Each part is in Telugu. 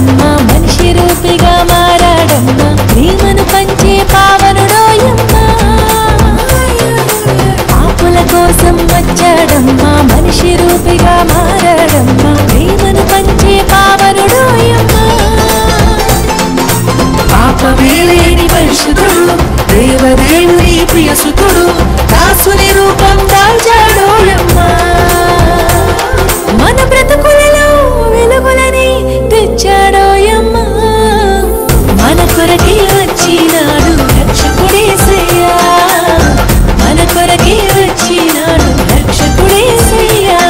వచ్చాడమ్మా మనిషి రూపిగా మారాడమ్మా ప్రేమను పంచే పావనుడోయమ్మా పాపుల కోసం వచ్చాడమ్మా మనిషి రూపిగా మారాడమ్మా ప్రేమను పంచే పావనుడోయమ్మా పాపమేలేని పరిశుద్ధుడు దేవదేవుని ప్రియసుతుడు దాసుని రూపం దాల్చాడోయమ్మా మన బ్రతుకులలో వెలుగులని తెచ్చాడోయమ్మా మన కొరకే వచ్చినాడు రక్షకుడేసయ్యా మన కొరకే వచ్చినాడు రక్షకుడేసయ్యా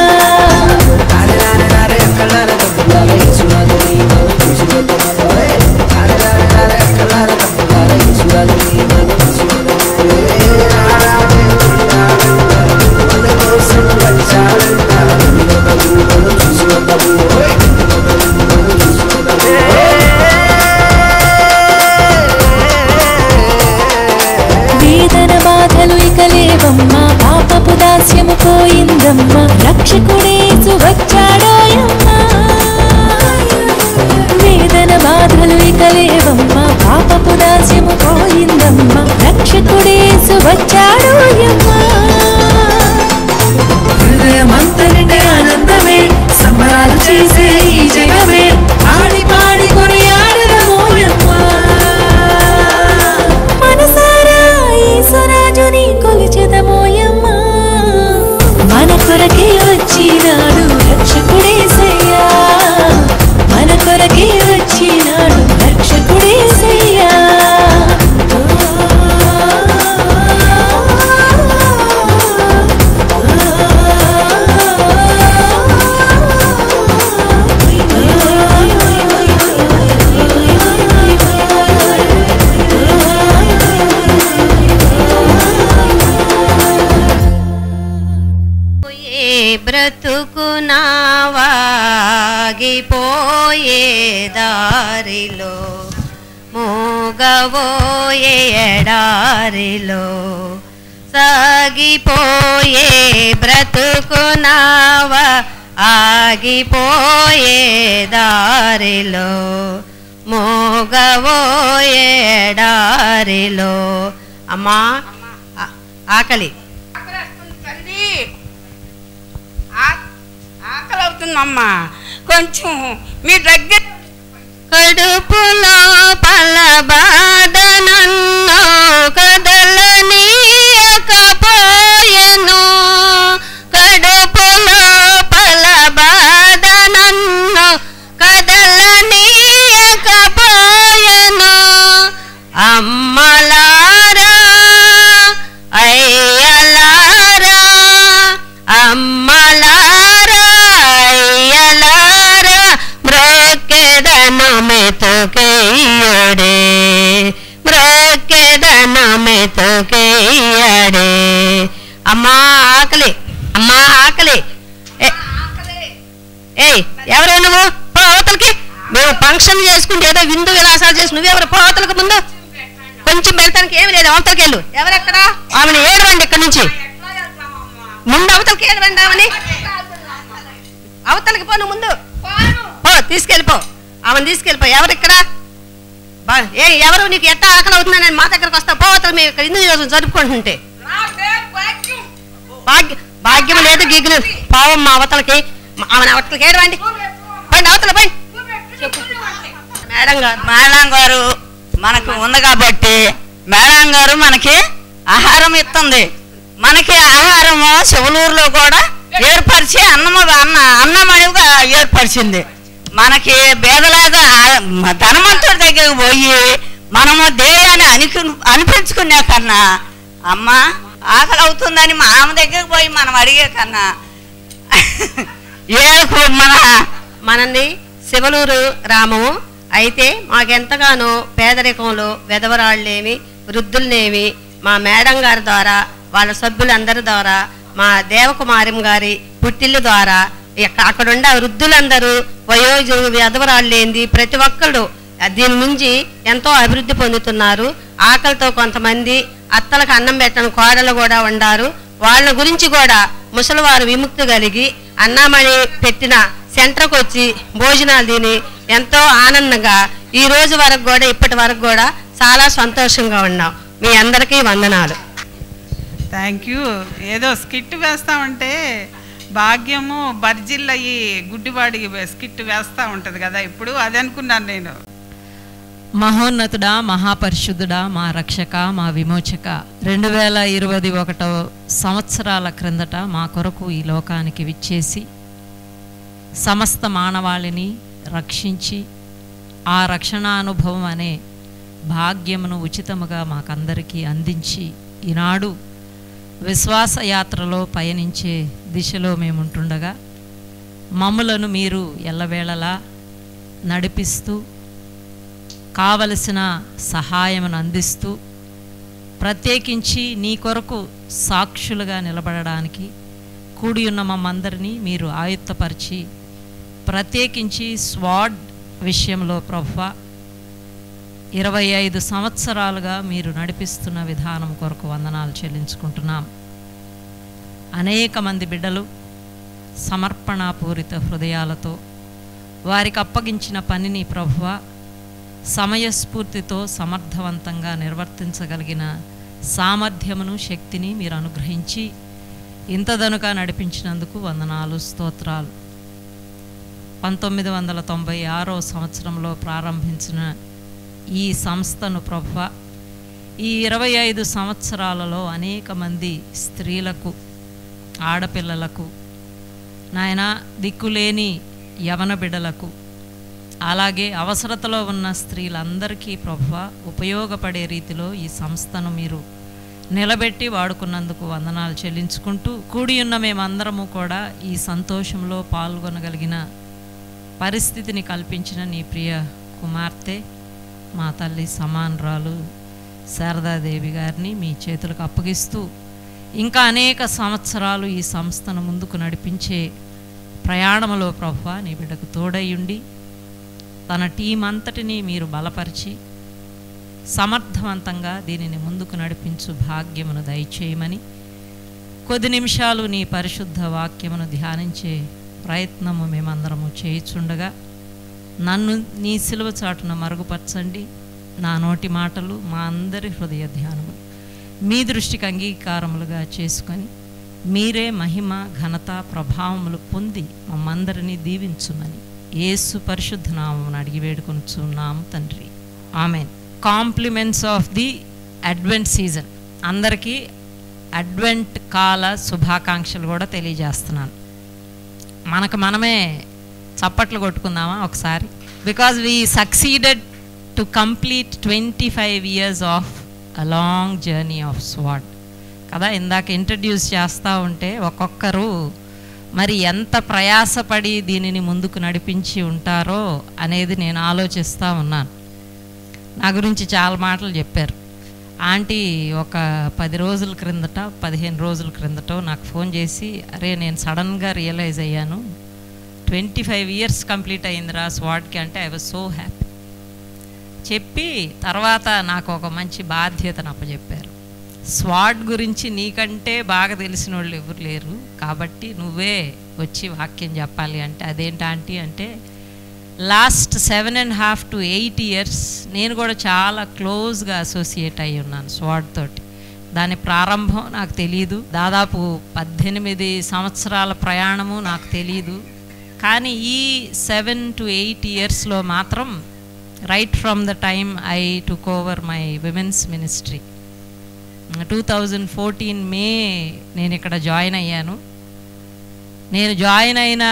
వేదన బాధలు ఇక లేవమ్మా పాపపు దాస్యము పోయిందమ్మా రక్షకుడేసు వచ్చాడోయమ్మా వేదన బాధలు ఇక లేవమ్మా పాపపు దాస్యము పోయిందమ్మా రక్షకుడేసు వచ్చాడోయమ్మా హృదయమంత నిండే ఆనందమే సంబరాలు చేసే ఈ జగమే ఆడి పాడి కొనియాడదమోయమ్మా మనసారా ఈశ్వరాజుని కొలిచెదమోయమ్మా మన కొరకే వచ్చినాడు రక్షకుడేసయ్యా మన కొరకే వచ్చినాడు రక్షకుడేసయ్యా ఏ బ్రతుకునావాగిపోయే దారిలో మూగవోయే ఎడారిలో సాగిపోయే బ్రతుకునావ ఆగిపోయే దారిలో మూగవోయే ఎడారిలో అమ్మా ఆ- ఆకలి ఆకలేస్తుంది తల్లి ఆ- ఆకలి అవుతుందమ్మా కొంచెం మీ దగ్గర కడుపులో పలబాధ నన్ను కదలనీయకపోయెను కడుపులో పలబాధ నన్ను కదలనీయకపోయెను అమ్మలారా అయ్యలారా అమ్మలారా అయ్యలారా మ్రొక్కెదను మెతుకయ్యడే మ్రొక్కెదను మెతుకయ్యడే అమ్మా ఆకలి అమ్మా ఆకలి ఏ- ఏయ్ ఎవరు నువ్వు పో అవతలకి మేము ఫంక్షన్ చేసుకుంటే ఏదో విందు విలాసాలు చేసి నువ్వెవరు పో అవతలకి ముందు కొంచెం పెడతానికి ఏమి లేదు అవతలకి వెళ్ళు ఎవరెక్కడ ఆమెను ఏడవండి ఇక్కడి నుంచి ముందు అవతలకి ఏడవండి ఆమెని అవతలకి పో నువ్వు ముందు పో తీసుకెళ్ళిపో ఆమెను తీసుకెళ్ళిపో ఎవరిక్కడ బా- ఏ ఎవరు నీకు ఎట్ట ఆకలి అవుతుందని నేను మా దగ్గరకు వస్తా పో అవతల మేము ఇక్కడ ఇందు రోజు జరుపుకుంటుంటే భాగ్యం భాగ్యం లేదు గిగ్గు లేదు పావం మా అవతలకి ఆమెను అవతలకి ఏడవండి పండి అవతల పోయి మేడం గారు మేడం గారు మనకు ఉంది కాబట్టి మేడం గారు మనకి ఆహారం ఇస్తుంది మనకి ఆహారము శివలూరులో కూడా ఏర్పరిచి అన్నము అన్న అన్నమయుగా ఏర్పరిచింది మనకి బేదలాగా ఆ- ధనవంతుడి దగ్గరికి పోయి మనము దేయాన్ని అనికి అనిపించుకునే కన్నా అమ్మ ఆకలి అవుతుందని మా ఆమె దగ్గరికి పోయి మనం అడిగే కన్నా ఏ మన మనది శివలూరు గ్రామము అయితే మాకెంతగానో పేదరికంలో వెధవరాళ్ళేమి వృద్ధులనేమి మా మేడం గారి ద్వారా వాళ్ళ సభ్యులందరి ద్వారా మా దేవకుమారం గారి పుట్టిల్లు ద్వారా ఇక- అక్కడున్న వృద్ధులందరూ వయోజు వెధవరాళ్ళేంది ప్రతి ఒక్కళ్ళు దీని నుంచి ఎంతో అభివృద్ధి పొందుతున్నారు ఆకలితో కొంతమంది అత్తలకు అన్నం పెట్టని కోడలు కూడా ఉండారు వాళ్ళ గురించి కూడా ముసలివారు విముక్తి కలిగి అన్నామణి పెట్టిన సెంటర్కి వచ్చి భోజనాలు తిని ఎంతో ఆనందంగా ఈ రోజు వరకు కూడా ఇప్పటి వరకు కూడా చాలా సంతోషంగా ఉన్నాం మీ అందరికీ వందనాలు థ్యాంక్ యూ ఏదో స్కిట్ వేస్తామంటే భాగ్యము బర్జిల్ అయ్యి గుడ్డివాడి స్కిట్ వేస్తూ ఉంటుంది కదా ఇప్పుడు అది అనుకున్నాను నేను మహోన్నతుడా మహాపరిశుద్ధుడా మా రక్షక మా విమోచక రెండు వేల ఇరవై ఒకటో సంవత్సరాల క్రిందట మా కొరకు ఈ లోకానికి విచ్చేసి సమస్త మానవాళిని రక్షించి ఆ రక్షణానుభవం అనే భాగ్యమును ఉచితముగా మాకందరికీ అందించి ఈనాడు విశ్వాస యాత్రలో పయనించే దిశలో మేముంటుండగా మమ్ములను మీరు ఎల్లవేళలా నడిపిస్తూ కావలసిన సహాయమును అందిస్తూ ప్రత్యేకించి నీ కొరకు సాక్షులుగా నిలబడడానికి కూడి ఉన్న మమ్మందరినీ మీరు ఆయుత్తపరిచి ప్రత్యేకించి స్వాడ్ విషయంలో ప్రభు ఇరవై ఐదు సంవత్సరాలుగా మీరు నడిపిస్తున్న విధానం కొరకు వందనాలు చెల్లించుకుంటున్నాం అనేక మంది బిడ్డలు సమర్పణాపూరిత హృదయాలతో వారికి అప్పగించిన పనిని ప్రభువ సమయస్ఫూర్తితో సమర్థవంతంగా నిర్వర్తించగలిగిన సామర్థ్యమును శక్తిని మీరు అనుగ్రహించి ఇంతదనుక నడిపించినందుకు వందనాలు స్తోత్రాలు పంతొమ్మిది వందల తొంభై ఆరో సంవత్సరంలో ప్రారంభించిన ఈ సంస్థను ప్రభు ఈ ఇరవై ఐదు సంవత్సరాలలో అనేక మంది స్త్రీలకు ఆడపిల్లలకు నాయన దిక్కులేని యవన బిడ్డలకు అలాగే అవసరతలో ఉన్న స్త్రీలందరికీ ప్రభువ ఉపయోగపడే రీతిలో ఈ సంస్థను మీరు నిలబెట్టి వాడుకున్నందుకు వందనాలు చెల్లించుకుంటూ కూడి ఉన్న మేమందరము కూడా ఈ సంతోషంలో పాల్గొనగలిగిన పరిస్థితిని కల్పించిన నీ ప్రియ కుమార్తె మా తల్లి సమానరాలు శారదాదేవి గారిని మీ చేతులకు అప్పగిస్తూ ఇంకా అనేక సంవత్సరాలు ఈ సంస్థను ముందుకు నడిపించే ప్రయాణములో ప్రభు నీ బిడ్డకు తోడయ్యుండి తన టీం అంతటినీ మీరు బలపరిచి సమర్థవంతంగా దీనిని ముందుకు నడిపించు భాగ్యమును దయచేయమని కొద్ది నిమిషాలు నీ పరిశుద్ధ వాక్యమును ధ్యానించే ప్రయత్నము మేమందరము చేయుచుండగా నన్ను నీ సిలువ చాటున మరుగుపరచండి నా నోటి మాటలు మా అందరి హృదయ ధ్యానములు మీ దృష్టికి అంగీకారములుగా చేసుకొని మీరే మహిమ ఘనత ప్రభావములు పొంది మమ్మందరినీ దీవించుమని యేసు పరిశుద్ధ నామమును అడిగి వేడుకొనుచున్నాము తండ్రి amen compliments of the advent season అందరికీ అడ్వెంట్ కాల శుభాకాంక్షలు కూడా తెలియజేస్తున్నాను మనకు మనమే చప్పట్లు కొట్టుకుందామా ఒకసారి because we succeeded to complete twenty five years of a long journey of స్వాడ్ కదా ఇందాక ఇంట్రడ్యూస్ చేస్తూ ఉంటే ఒక్కొక్కరు మరి ఎంత ప్రయాసపడి దీనిని ముందుకు నడిపించి ఉంటారో అనేది నేను ఆలోచిస్తూ ఉన్నాను నా గురించి చాలా మాటలు చెప్పారు ఆంటీ ఒక పది రోజుల క్రిందట పదిహేను రోజుల క్రిందట నాకు ఫోన్ చేసి అరే నేను సడన్గా రియలైజ్ అయ్యాను ట్వంటీ ఫైవ్ ఇయర్స్ కంప్లీట్ అయిందిరా స్వాడ్కి అంటే ఐ వాజ్ సో హ్యాపీ చెప్పి తర్వాత నాకు ఒక మంచి బాధ్యతను అప్పచెప్పారు స్వాడ్ గురించి నీకంటే బాగా తెలిసిన వాళ్ళు ఎవరు లేరు కాబట్టి నువ్వే వచ్చి వాక్యం చెప్పాలి అంటే అదేంటి ఆంటీ అంటే last seven and half to eight years నేను కూడా చాలా క్లోజ్గా అసోసియేట్ అయి ఉన్నాను స్వాడ్ తోటి దాని ప్రారంభం నాకు తెలియదు దాదాపు పద్దెనిమిది సంవత్సరాల ప్రయాణము నాకు తెలియదు కానీ ఈ సెవెన్ టు ఎయిట్ ఇయర్స్లో మాత్రం right from the time I took over my women's ministry two thousand fourteen May నేను ఇక్కడ జాయిన్ అయ్యాను నేను జాయిన్ అయిన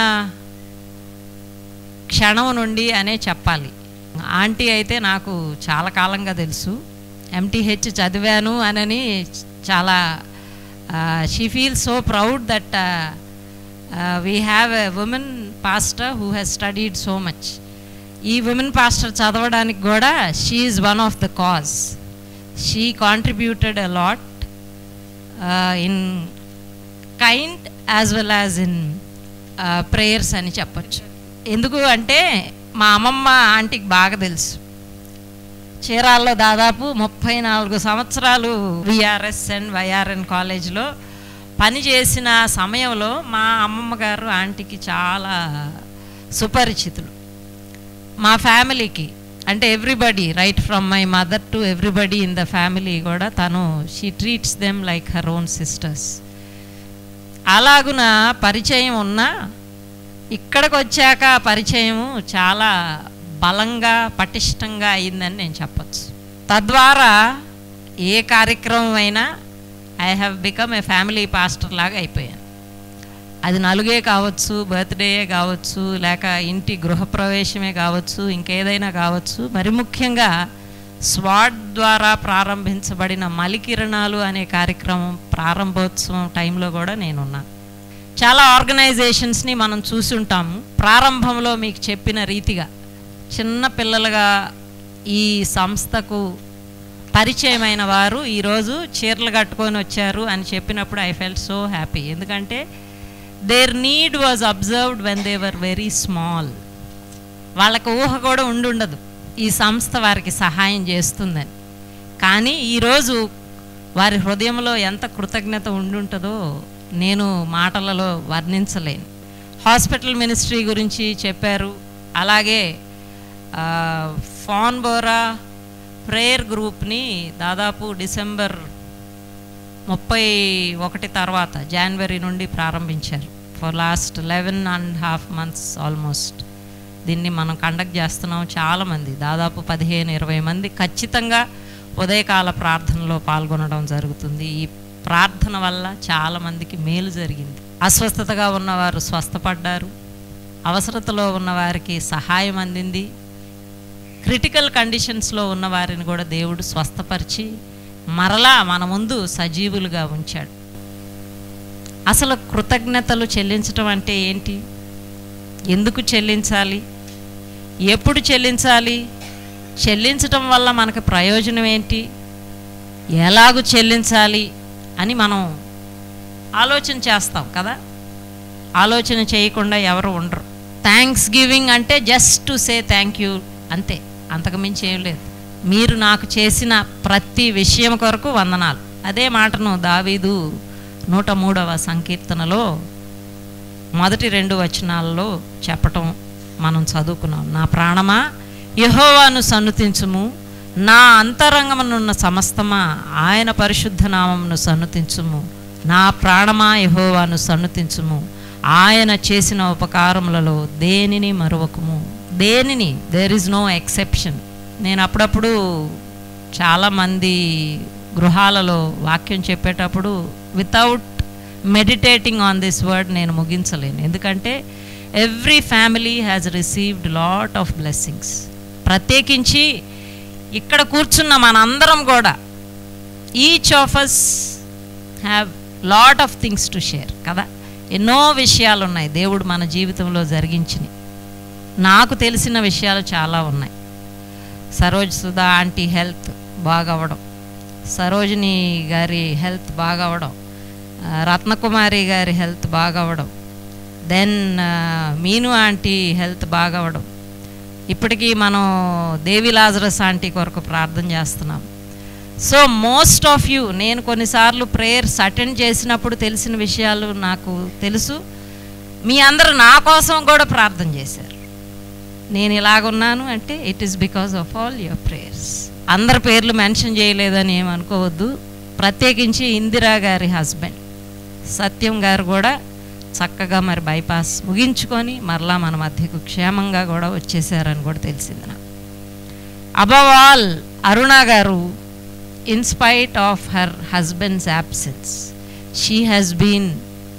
క్షణం నుండి అనే చెప్పాలి ఆంటీ అయితే నాకు చాలా కాలంగా తెలుసు ఎంటీహెచ్ చదివాను అనని చాలా she feel so proud that we have a woman pastor who has studied so much ఈ ఉమెన్ పాస్టర్ చదవడానికి కూడా she is one of the cause she contributed a lot in kind as well as in prayers అని చెప్పచ్చు ఎందుకు అంటే మా అమ్మమ్మ ఆంటీకి బాగా తెలుసు చీరాల్లో దాదాపు ముప్పై నాలుగు సంవత్సరాలు విఆర్ఎస్ అండ్ వైఆర్ఎన్ కాలేజ్లో పనిచేసిన సమయంలో మా అమ్మమ్మ గారు ఆంటీకి చాలా సుపరిచితులు మా ఫ్యామిలీకి అంటే everybody right from my mother to everybody in the family కూడా తను she treats them like her own sisters అలాగున పరిచయం ఉన్నా ఇక్కడికి వచ్చాక ఆ పరిచయం చాలా బలంగా పటిష్టంగా అయిందని నేను చెప్పచ్చు తద్వారా ఏ కార్యక్రమం అయినా I have become a family pastor లాగా అయిపోయాను అది నలుగే కావచ్చు బర్త్డేయే కావచ్చు లేక ఇంటి గృహప్రవేశమే కావచ్చు ఇంకేదైనా కావచ్చు మరి ముఖ్యంగా స్వాట్ ద్వారా ప్రారంభించబడిన మలికిరణాలు అనే కార్యక్రమం ప్రారంభోత్సవం టైంలో కూడా నేనున్నా చాలా ఆర్గనైజేషన్స్ని మనం చూసుంటాము ప్రారంభంలో మీకు చెప్పిన రీతిగా చిన్న పిల్లలుగా ఈ సంస్థకు పరిచయమైన వారు ఈరోజు చీరలు కట్టుకొని వచ్చారు అని చెప్పినప్పుడు ఐ ఫెల్ట్ సో హ్యాపీ ఎందుకంటే there need was observed when they were very small వాళ్ళకు ఊహ కూడా ఉండుండదు ఈ సంస్థ వారికి సహాయం చేస్తుందని కానీ ఈరోజు వారి హృదయంలో ఎంత కృతజ్ఞత ఉండుంటుందో నేను మాటలలో వర్ణించలేను హాస్పిటల్ మినిస్ట్రీ గురించి చెప్పారు అలాగే ఆ, ఫాన్ బోరా ప్రేయర్ గ్రూప్ని దాదాపు డిసెంబర్ ముప్పై ఒకటి తర్వాత జనవరి నుండి ప్రారంభించారు for last eleven and half months almost దీన్ని మనం కండక్ట్ చేస్తున్నాం చాలామంది దాదాపు పదిహేను ఇరవై మంది ఖచ్చితంగా ఉదయకాల ప్రార్థనలో పాల్గొనడం జరుగుతుంది ఈ ప్రార్థన వల్ల చాలామందికి మేలు జరిగింది అస్వస్థతగా ఉన్నవారు స్వస్థపడ్డారు అవసరతలో ఉన్నవారికి సహాయం అందింది క్రిటికల్ కండిషన్స్లో ఉన్న వారిని కూడా దేవుడు స్వస్థపరిచి మరలా మన ముందు సజీవులుగా ఉంచాడు అసలు కృతజ్ఞతలు చెల్లించటం అంటే ఏంటి ఎందుకు చెల్లించాలి ఎప్పుడు చెల్లించాలి చెల్లించటం వల్ల మనకు ప్రయోజనం ఏంటి ఎలాగూ చెల్లించాలి అని మనం ఆలోచన చేస్తాం కదా ఆలోచన చేయకుండా ఎవరు ఉండరు థ్యాంక్స్ గివింగ్ అంటే just to say thank you అంతే అంతకుమించి ఏం లేదు మీరు నాకు చేసిన ప్రతి విషయం కొరకు వందనాలు అదే మాటను దావీదు నూట మూడవ సంకీర్తనలో మొదటి రెండు వచనాలలో చెప్పటం మనం చదువుకున్నాం నా ప్రాణమా యహోవాను సన్నుతించుము నా అంతరంగమునున్న సమస్తమా ఆయన పరిశుద్ధ నామమును సన్నుతించుము నా ప్రాణమా యహోవాను సన్నుతించుము ఆయన చేసిన ఉపకారములలో దేనిని మరువకుము దేనిని దేర్ ఇస్ నో ఎక్సెప్షన్ నేను అప్పుడప్పుడు చాలామంది గృహాలలో వాక్యం చెప్పేటప్పుడు without meditating on this word నేను ముగించలేను ఎందుకంటే every family has received lot of blessings ప్రత్యేకించి ఇక్కడ కూర్చున్న మనందరం కూడా each of us have lot of things to share కదా ఎన్నో విషయాలు ఉన్నాయి దేవుడు మన జీవితంలో జరిగించినవి నాకు తెలిసిన విషయాలు చాలా ఉన్నాయి సరోజ్ సుధా ఆంటీ హెల్త్ బాగవడం సరోజిని గారి హెల్త్ బాగవడం ఆ, రత్నకుమారి గారి హెల్త్ బాగవడం దెన్ మీను ఆంటీ హెల్త్ బాగవడం ఇప్పటికీ మనం దేవి లాజరస్ ఆంటీ కొరకు ప్రార్థన చేస్తున్నాం సో మోస్ట్ ఆఫ్ యూ నేను కొన్నిసార్లు ప్రేయర్స్ అటెండ్ చేసినప్పుడు తెలిసిన విషయాలు నాకు తెలుసు మీ అందరూ నా కోసం కూడా ప్రార్థన చేశారు నేను ఇలాగున్నాను అంటే it is because of all your prayers అందరి పేర్లు మెన్షన్ చేయలేదని ఏమనుకోవద్దు ప్రత్యేకించి ఇందిరా గారి హస్బెండ్ సత్యం గారు కూడా చక్కగా మరి బైపాస్ ముగించుకొని మరలా మన మధ్యకు క్షేమంగా కూడా వచ్చేసారని కూడా తెలిసింది నాకు అబవ్ ఆల్ అరుణ గారు in spite of her husband's absence she has been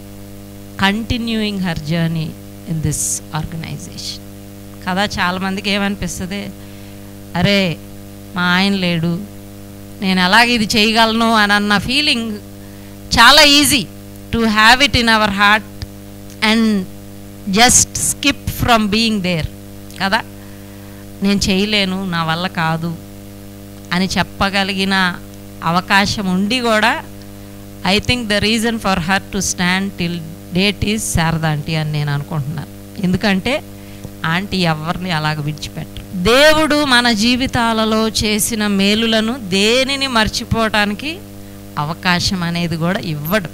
continuing her journey in this organization కదా చాలామందికి ఏమనిపిస్తుంది అరే మా ఆయన లేడు నేను ఎలాగ ఇది చేయగలను అని అన్న ఫీలింగ్ చాలా easy to have it in our heart and just skip from being there కదా నేను చేయలేను నా వల్ల కాదు అని చెప్పగలిగిన అవకాశం ఉండి కూడా I think the reason for her to stand till date is Sharada aunty అని నేను అనుకుంటున్నాను ఎందుకంటే ఆంటీ ఎవరిని అలాగ విడిచిపెట్టరు దేవుడు మన జీవితాలలో చేసిన మేలులను దేనిని మర్చిపోవటానికి అవకాశం అనేది కూడా ఇవ్వడు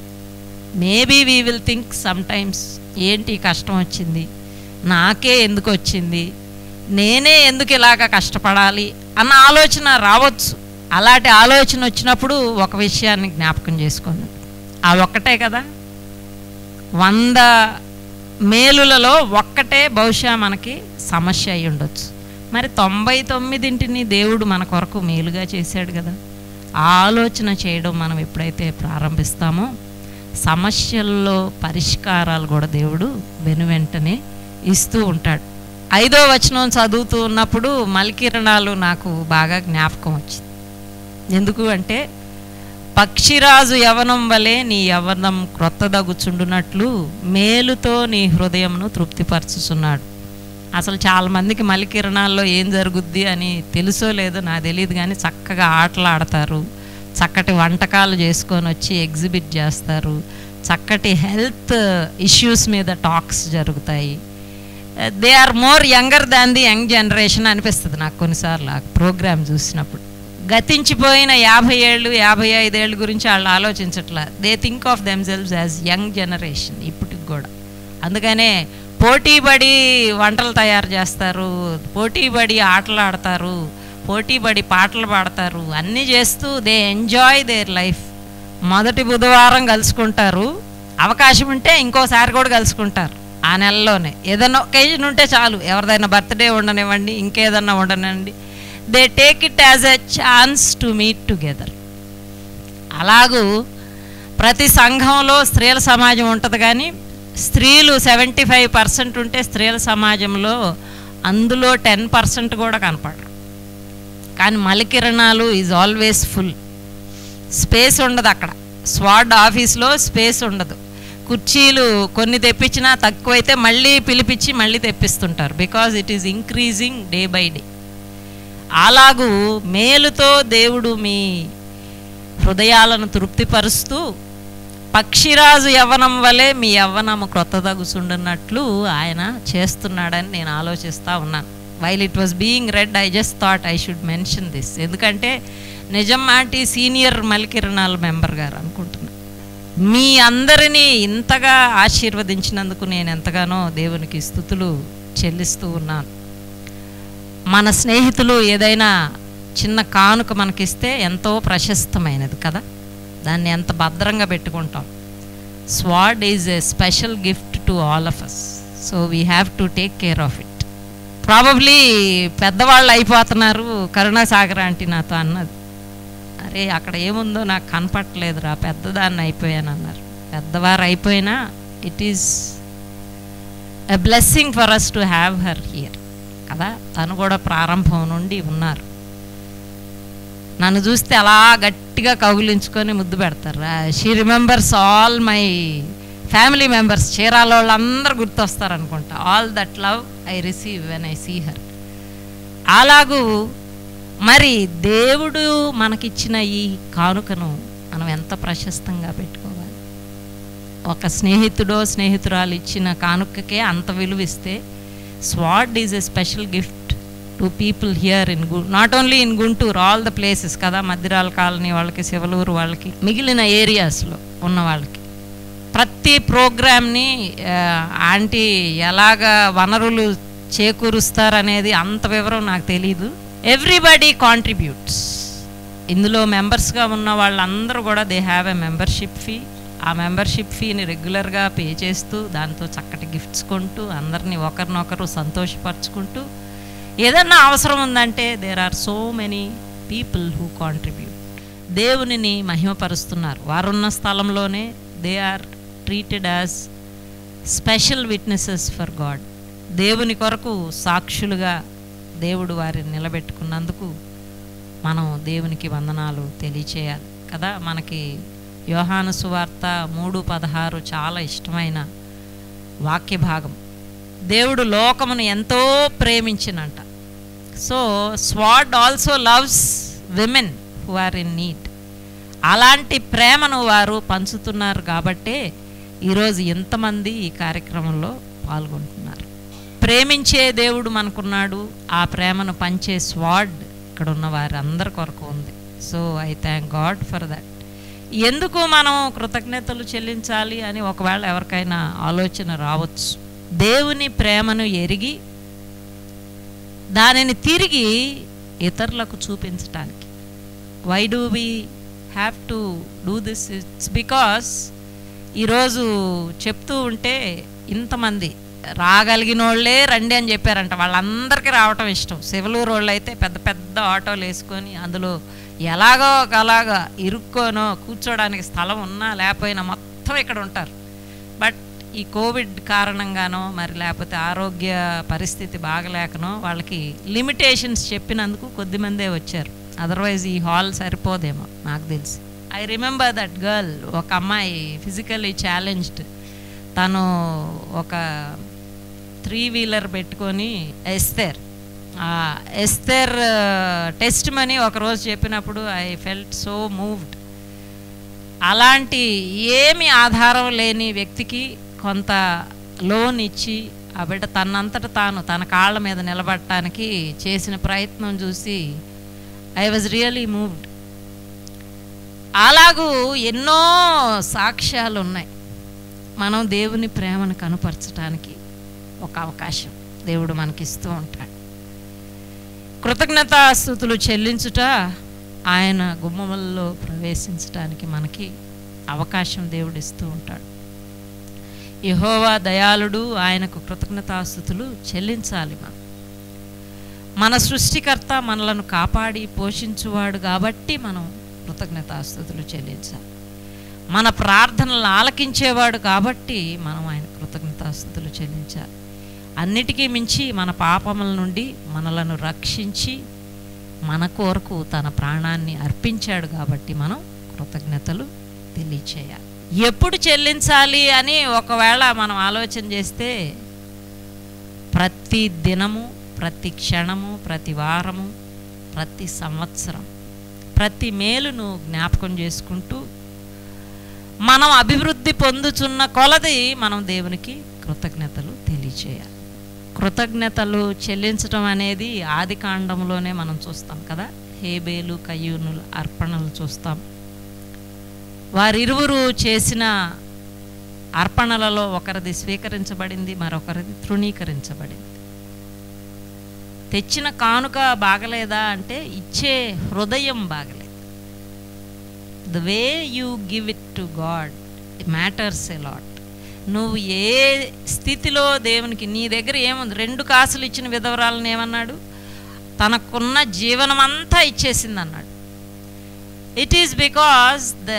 maybe we will think sometimes ఏంటి ఈ కష్టం వచ్చింది నాకే ఎందుకు వచ్చింది నేనే ఎందుకు ఇలాగ కష్టపడాలి అన్న ఆలోచన రావచ్చు అలాంటి ఆలోచన వచ్చినప్పుడు ఒక విషయాన్ని జ్ఞాపకం చేసుకోండి ఆ ఒక్కటే కదా వంద మేలులలో ఒక్కటే బహుశా మనకి సమస్య అయి ఉండొచ్చు మరి తొంభై తొమ్మిదింటిని దేవుడు మన కొరకు మేలుగా చేశాడు కదా ఆ ఆలోచన చేయడం మనం ఎప్పుడైతే ప్రారంభిస్తామో సమస్యల్లో పరిష్కారాలు కూడా దేవుడు వెనువెంటనే ఇస్తూ ఉంటాడు ఐదో వచనం చదువుతూ ఉన్నప్పుడు మలికిరణాలు నాకు బాగా జ్ఞాపకం వచ్చింది ఎందుకు అంటే పక్షిరాజు యవనం వలె నీ యవనం క్రొత్తదగుచుండునట్లు మేలుతో నీ హృదయంను తృప్తిపరచుచున్నాడు అసలు చాలా మందికి మలికిరణాల్లో ఏం జరుగుద్ది అని తెలుసో లేదో నాకు తెలియదు కానీ చక్కగా ఆటలు ఆడతారు చక్కటి వంటకాలు చేసుకొని వచ్చి ఎగ్జిబిట్ చేస్తారు చక్కటి హెల్త్ ఇష్యూస్ మీద టాక్స్ జరుగుతాయి they are more younger than the young generation అనిపిస్తుంది నాకు కొన్నిసార్లు ఆ ప్రోగ్రామ్ చూసినప్పుడు గతించిపోయిన యాభై ఏళ్ళు యాభై ఐదేళ్ళు గురించి వాళ్ళు ఆలోచించట్లా they think of themselves as young generation ఇప్పటికి కూడా అందుకనే పోటీపడి వంటలు తయారు చేస్తారు పోటీపడి ఆటలు ఆడతారు పోటీపడి పాటలు పాడతారు అన్నీ చేస్తూ దే ఎంజాయ్ దేర్ లైఫ్ మొదటి బుధవారం కలుసుకుంటారు అవకాశం ఉంటే ఇంకోసారి కూడా కలుసుకుంటారు ఆ నెలలోనే ఏదైనా ఒకేజన్ ఉంటే చాలు ఎవరిదైనా బర్త్డే ఉండనివ్వండి ఇంకేదన్నా ఉండనివ్వండి they take it as a chance to meet together అలాగూ ప్రతి సంఘంలో స్త్రీల సమాజం ఉంటుంది కానీ స్త్రీలు సెవెంటీ ఫైవ్ పర్సెంట్ ఉంటే స్త్రీల సమాజంలో అందులో టెన్ పర్సెంట్ కూడా కనపడరు కానీ మలికిరణాలు ఈజ్ ఆల్వేస్ ఫుల్ స్పేస్ ఉండదు అక్కడ స్వాడ్ ఆఫీస్లో స్పేస్ ఉండదు కుర్చీలు కొన్ని తెప్పించినా తక్కువైతే మళ్ళీ పిలిపించి మళ్ళీ తెప్పిస్తుంటారు because it is increasing day by day అలాగూ మేలుతో దేవుడు మీ హృదయాలను తృప్తిపరుస్తూ పక్షిరాజు యవ్వనం వలె మీ యవ్వనము క్రొత్తదగుచుండున్నట్లు ఆయన చేస్తున్నాడని నేను ఆలోచిస్తూ ఉన్నాను while it was being read I just thought I should mention this ఎందుకంటే నిజం ఆంటీ సీనియర్ మలికిరణాల మెంబర్ గారు అనుకుంటున్నా మీ అందరినీ ఇంతగా ఆశీర్వదించినందుకు నేను ఎంతగానో దేవునికి స్థుతులు చెల్లిస్తూ ఉన్నాను మన స్నేహితులు ఏదైనా చిన్న కానుక మనకిస్తే ఎంతో ప్రశస్తమైనది కదా దాన్ని ఎంత భద్రంగా పెట్టుకుంటాం స్వాడ్ is a special gift to all of us so we have to take care of it probably పెద్దవాళ్ళు అయిపోతున్నారు కరుణాసాగర్ ఆంటీ నాతో అన్నది అరే అక్కడ ఏముందో నాకు కనపట్లేదురా పెద్దదాన్ని అయిపోయాను అన్నారు పెద్దవారు అయిపోయినా it is a blessing for us to have her here కదా తను కూడా ప్రారంభం నుండి ఉన్నారు నన్ను చూస్తే అలా గట్టిగా కౌగిలించుకొని ముద్దు పెడతారు she remembers all my family members Chirala వాళ్ళందరూ గుర్తొస్తారు అనుకుంటా all that love I receive when I see her అలాగూ మరి దేవుడు మనకిచ్చిన ఈ కానుకను మనం ఎంత ప్రశస్తంగా పెట్టుకోవాలి ఒక స్నేహితుడో స్నేహితురాలు ఇచ్చిన కానుకకే అంత విలువ ఇస్తే స్వాడ్ is a special gift to people here in గు not only in Guntur all the places కదా మధ్యరాల కాలనీ వాళ్ళకి శివలూరు వాళ్ళకి మిగిలిన ఏరియాస్లో ఉన్న వాళ్ళకి ప్రతి ప్రోగ్రామ్ని ఆంటీ ఎలాగ వనరులు చేకూరుస్తారనేది అంత వివరం నాకు తెలియదు ఎవ్రీబడి కాంట్రిబ్యూట్స్ ఇందులో మెంబర్స్గా ఉన్న వాళ్ళందరూ కూడా they have a membership fee ఆ మెంబర్షిప్ ఫీని రెగ్యులర్గా పే చేస్తూ దాంతో చక్కటి గిఫ్ట్స్ కొంటూ అందరినీ ఒకరినొకరు సంతోషపరచుకుంటూ ఏదన్నా అవసరం ఉందంటే there are so many people who contribute దేవునిని మహిమపరుస్తున్నారు వారున్న స్థలంలోనే they are treated as special witnesses for God దేవుని కొరకు సాక్షులుగా దేవుడు వారిని నిలబెట్టుకున్నందుకు మనం దేవునికి వందనాలు తెలియచేయాలి కదా మనకి యోహాను సువార్త మూడు పదహారు చాలా ఇష్టమైన వాక్య భాగం దేవుడు లోకమును ఎంతో ప్రేమించినంట సో స్వాడ్ also loves women who are in need అలాంటి ప్రేమను వారు పంచుతున్నారు కాబట్టే ఈరోజు ఎంతమంది ఈ కార్యక్రమంలో పాల్గొంటున్నారు ప్రేమించే దేవుడు మనకున్నాడు ఆ ప్రేమను పంచే స్వాడ్ ఇక్కడ ఉన్న వారి అందరి కొరకు ఉంది so I thank God for that ఎందుకు మనం కృతజ్ఞతలు చెల్లించాలి అని ఒకవేళ ఎవరికైనా ఆలోచన రావచ్చు దేవుని ప్రేమను ఎరిగి దానిని తిరిగి ఇతరులకు చూపించటానికి why do we have to do this it's because ఈరోజు చెప్తూ ఉంటే ఇంతమంది రాగలిగిన వాళ్ళే రండి అని చెప్పారంట వాళ్ళందరికీ రావటం ఇష్టం శివలూరు వాళ్ళు అయితే పెద్ద పెద్ద ఆటోలు వేసుకొని అందులో ఎలాగో ఒకలాగా ఇరుక్కోనో కూర్చోడానికి స్థలం ఉన్నా లేకపోయినా మొత్తం ఇక్కడ ఉంటారు బట్ ఈ కోవిడ్ కారణంగానో మరి లేకపోతే ఆరోగ్య పరిస్థితి బాగలేకనో వాళ్ళకి లిమిటేషన్స్ చెప్పినందుకు కొద్దిమందే వచ్చారు అదర్వైజ్ ఈ హాల్ సరిపోదేమో నాకు తెలిసి ఐ రిమెంబర్ దట్ గర్ల్ ఒక అమ్మాయి ఫిజికల్లీ ఛాలెంజ్డ్ తను ఒక త్రీ వీలర్ పెట్టుకొని ఎస్తేర్ ఆ ఎస్తేర్ టెస్ట్ మనీ ఒకరోజు చెప్పినప్పుడు ఐ ఫెల్ట్ సో మూవ్డ్ అలాంటి ఏమి ఆధారం లేని వ్యక్తికి కొంత లోన్ ఇచ్చి ఆ బిడ్డ తనంతట తాను తన కాళ్ళ మీద నిలబడటానికి చేసిన ప్రయత్నం చూసి ఐ వాజ్ రియలీ మూవ్డ్ అలాగూ ఎన్నో సాక్ష్యాలు ఉన్నాయి మనం దేవుని ప్రేమను కనుపరచడానికి ఒక అవకాశం దేవుడు మనకిస్తూ ఉంటాడు కృతజ్ఞతాస్థుతులు చెల్లించుట ఆయన గుమ్మములలో ప్రవేశించడానికి మనకి అవకాశం దేవుడు ఇస్తూ ఉంటాడు యహోవా దయాళుడు ఆయనకు కృతజ్ఞతాస్థుతులు చెల్లించాలి మనం మన సృష్టికర్త మనలను కాపాడి పోషించువాడు కాబట్టి మనం కృతజ్ఞతాస్థుతులు చెల్లించాలి మన ప్రార్థనలు ఆలకించేవాడు కాబట్టి మనం ఆయన కృతజ్ఞతాస్థుతులు చెల్లించాలి అన్నిటికీ మించి మన పాపముల నుండి మనలను రక్షించి మన కొరకు తన ప్రాణాన్ని అర్పించాడు కాబట్టి మనం కృతజ్ఞతలు తెలియచేయాలి ఎప్పుడు చెల్లించాలి అని ఒకవేళ మనం ఆలోచన చేస్తే ప్రతి దినము ప్రతి క్షణము ప్రతి వారము ప్రతి సంవత్సరం ప్రతి మేలును జ్ఞాపకం చేసుకుంటూ మనం అభివృద్ధి పొందుచున్న కొలది మనం దేవునికి కృతజ్ఞతలు తెలియచేయాలి కృతజ్ఞతలు చెల్లించడం అనేది ఆది కాండంలోనే మనం చూస్తాం కదా హేబేలు కయ్యూనులు అర్పణలు చూస్తాం వారిరువురు చేసిన అర్పణలలో ఒకరిది స్వీకరించబడింది మరొకరిది తృణీకరించబడింది తెచ్చిన కానుక బాగలేదా అంటే ఇచ్చే హృదయం బాగలేదు the way you give it to God matters a lot నువ్వు ఏ స్థితిలో దేవునికి నీ దగ్గర ఏముంది రెండు కాసులు ఇచ్చిన విధవరాలను ఏమన్నాడు తనకున్న జీవనం అంతా ఇచ్చేసింది అన్నాడు it is because the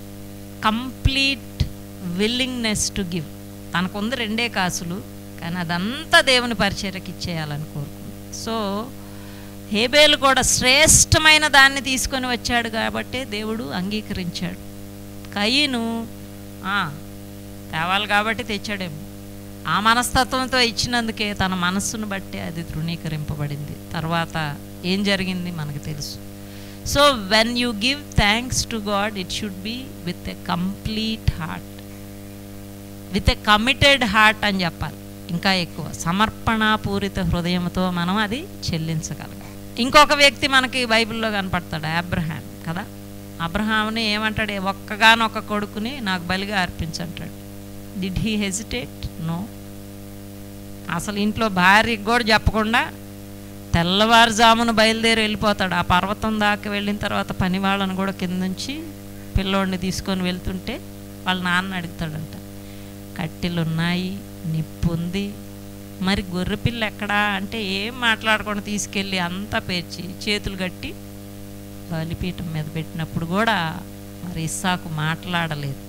complete willingness to give తనకుంది రెండే కాసులు కానీ అదంతా దేవుని పరిచర్యకి ఇచ్చేయాలని కోరుకుంది సో హేబేలు కూడా శ్రేష్టమైన దాన్ని తీసుకొని వచ్చాడు కాబట్టే దేవుడు అంగీకరించాడు కయ్యను "ఆ, తేవాలి కాబట్టి తెచ్చాడేమో ఆ మనస్తత్వంతో ఇచ్చినందుకే తన మనస్సును బట్టి అది తృణీకరింపబడింది తర్వాత ఏం జరిగింది మనకు తెలుసు so when you give thanks to God it should be with a complete heart with a committed heart అని చెప్పాలి ఇంకా ఎక్కువ సమర్పణాపూరిత హృదయంతో మనం అది చెల్లించగలగాలి ఇంకొక వ్యక్తి మనకి బైబిల్లో కనపడతాడు అబ్రహాం కదా అబ్రహాంని ఏమంటాడు ఒక్కగానొక్క కొడుకుని నాకు బలిగా అర్పించంటాడు డిడ్ హీ హెజిటేట్ నో అసలు ఇంట్లో భార్యకి కూడా చెప్పకుండా తెల్లవారుజామున బయలుదేరి వెళ్ళిపోతాడు ఆ పర్వతం దాకా వెళ్ళిన తర్వాత పని వాళ్ళని కూడా కింద నుంచి పిల్లోడిని తీసుకొని వెళ్తుంటే వాళ్ళ నాన్న అడుగుతాడంట కట్టెలు ఉన్నాయి నిప్పు ఉంది మరి గొర్రెపిల్ల ఎక్కడా అంటే ఏం మాట్లాడకుండా తీసుకెళ్ళి అంతా పేర్చి చేతులు కట్టి బలిపీఠం మీద పెట్టినప్పుడు కూడా మరి ఇస్సాకు మాట్లాడలేదు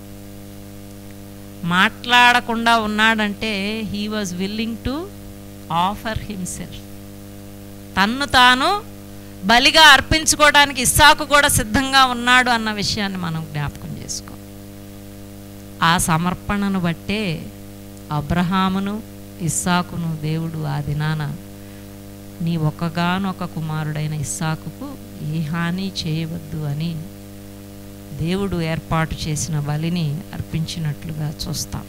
మాట్లాడకుండా ఉన్నాడంటే he was willing to offer himself తన్ను తాను బలిగా అర్పించుకోవడానికి ఇస్సాకు కూడా సిద్ధంగా ఉన్నాడు అన్న విషయాన్ని మనం జ్ఞాపకం చేసుకో ఆ సమర్పణను బట్టే అబ్రహామును ఇస్సాకును దేవుడు ఆ దినాన నీ ఒక్కగానొక్క కుమారుడైన ఇస్సాకుకు ఏ హాని చేయవద్దు అని దేవుడు ఏర్పాటు చేసిన బలిని అర్పించినట్లుగా చూస్తాం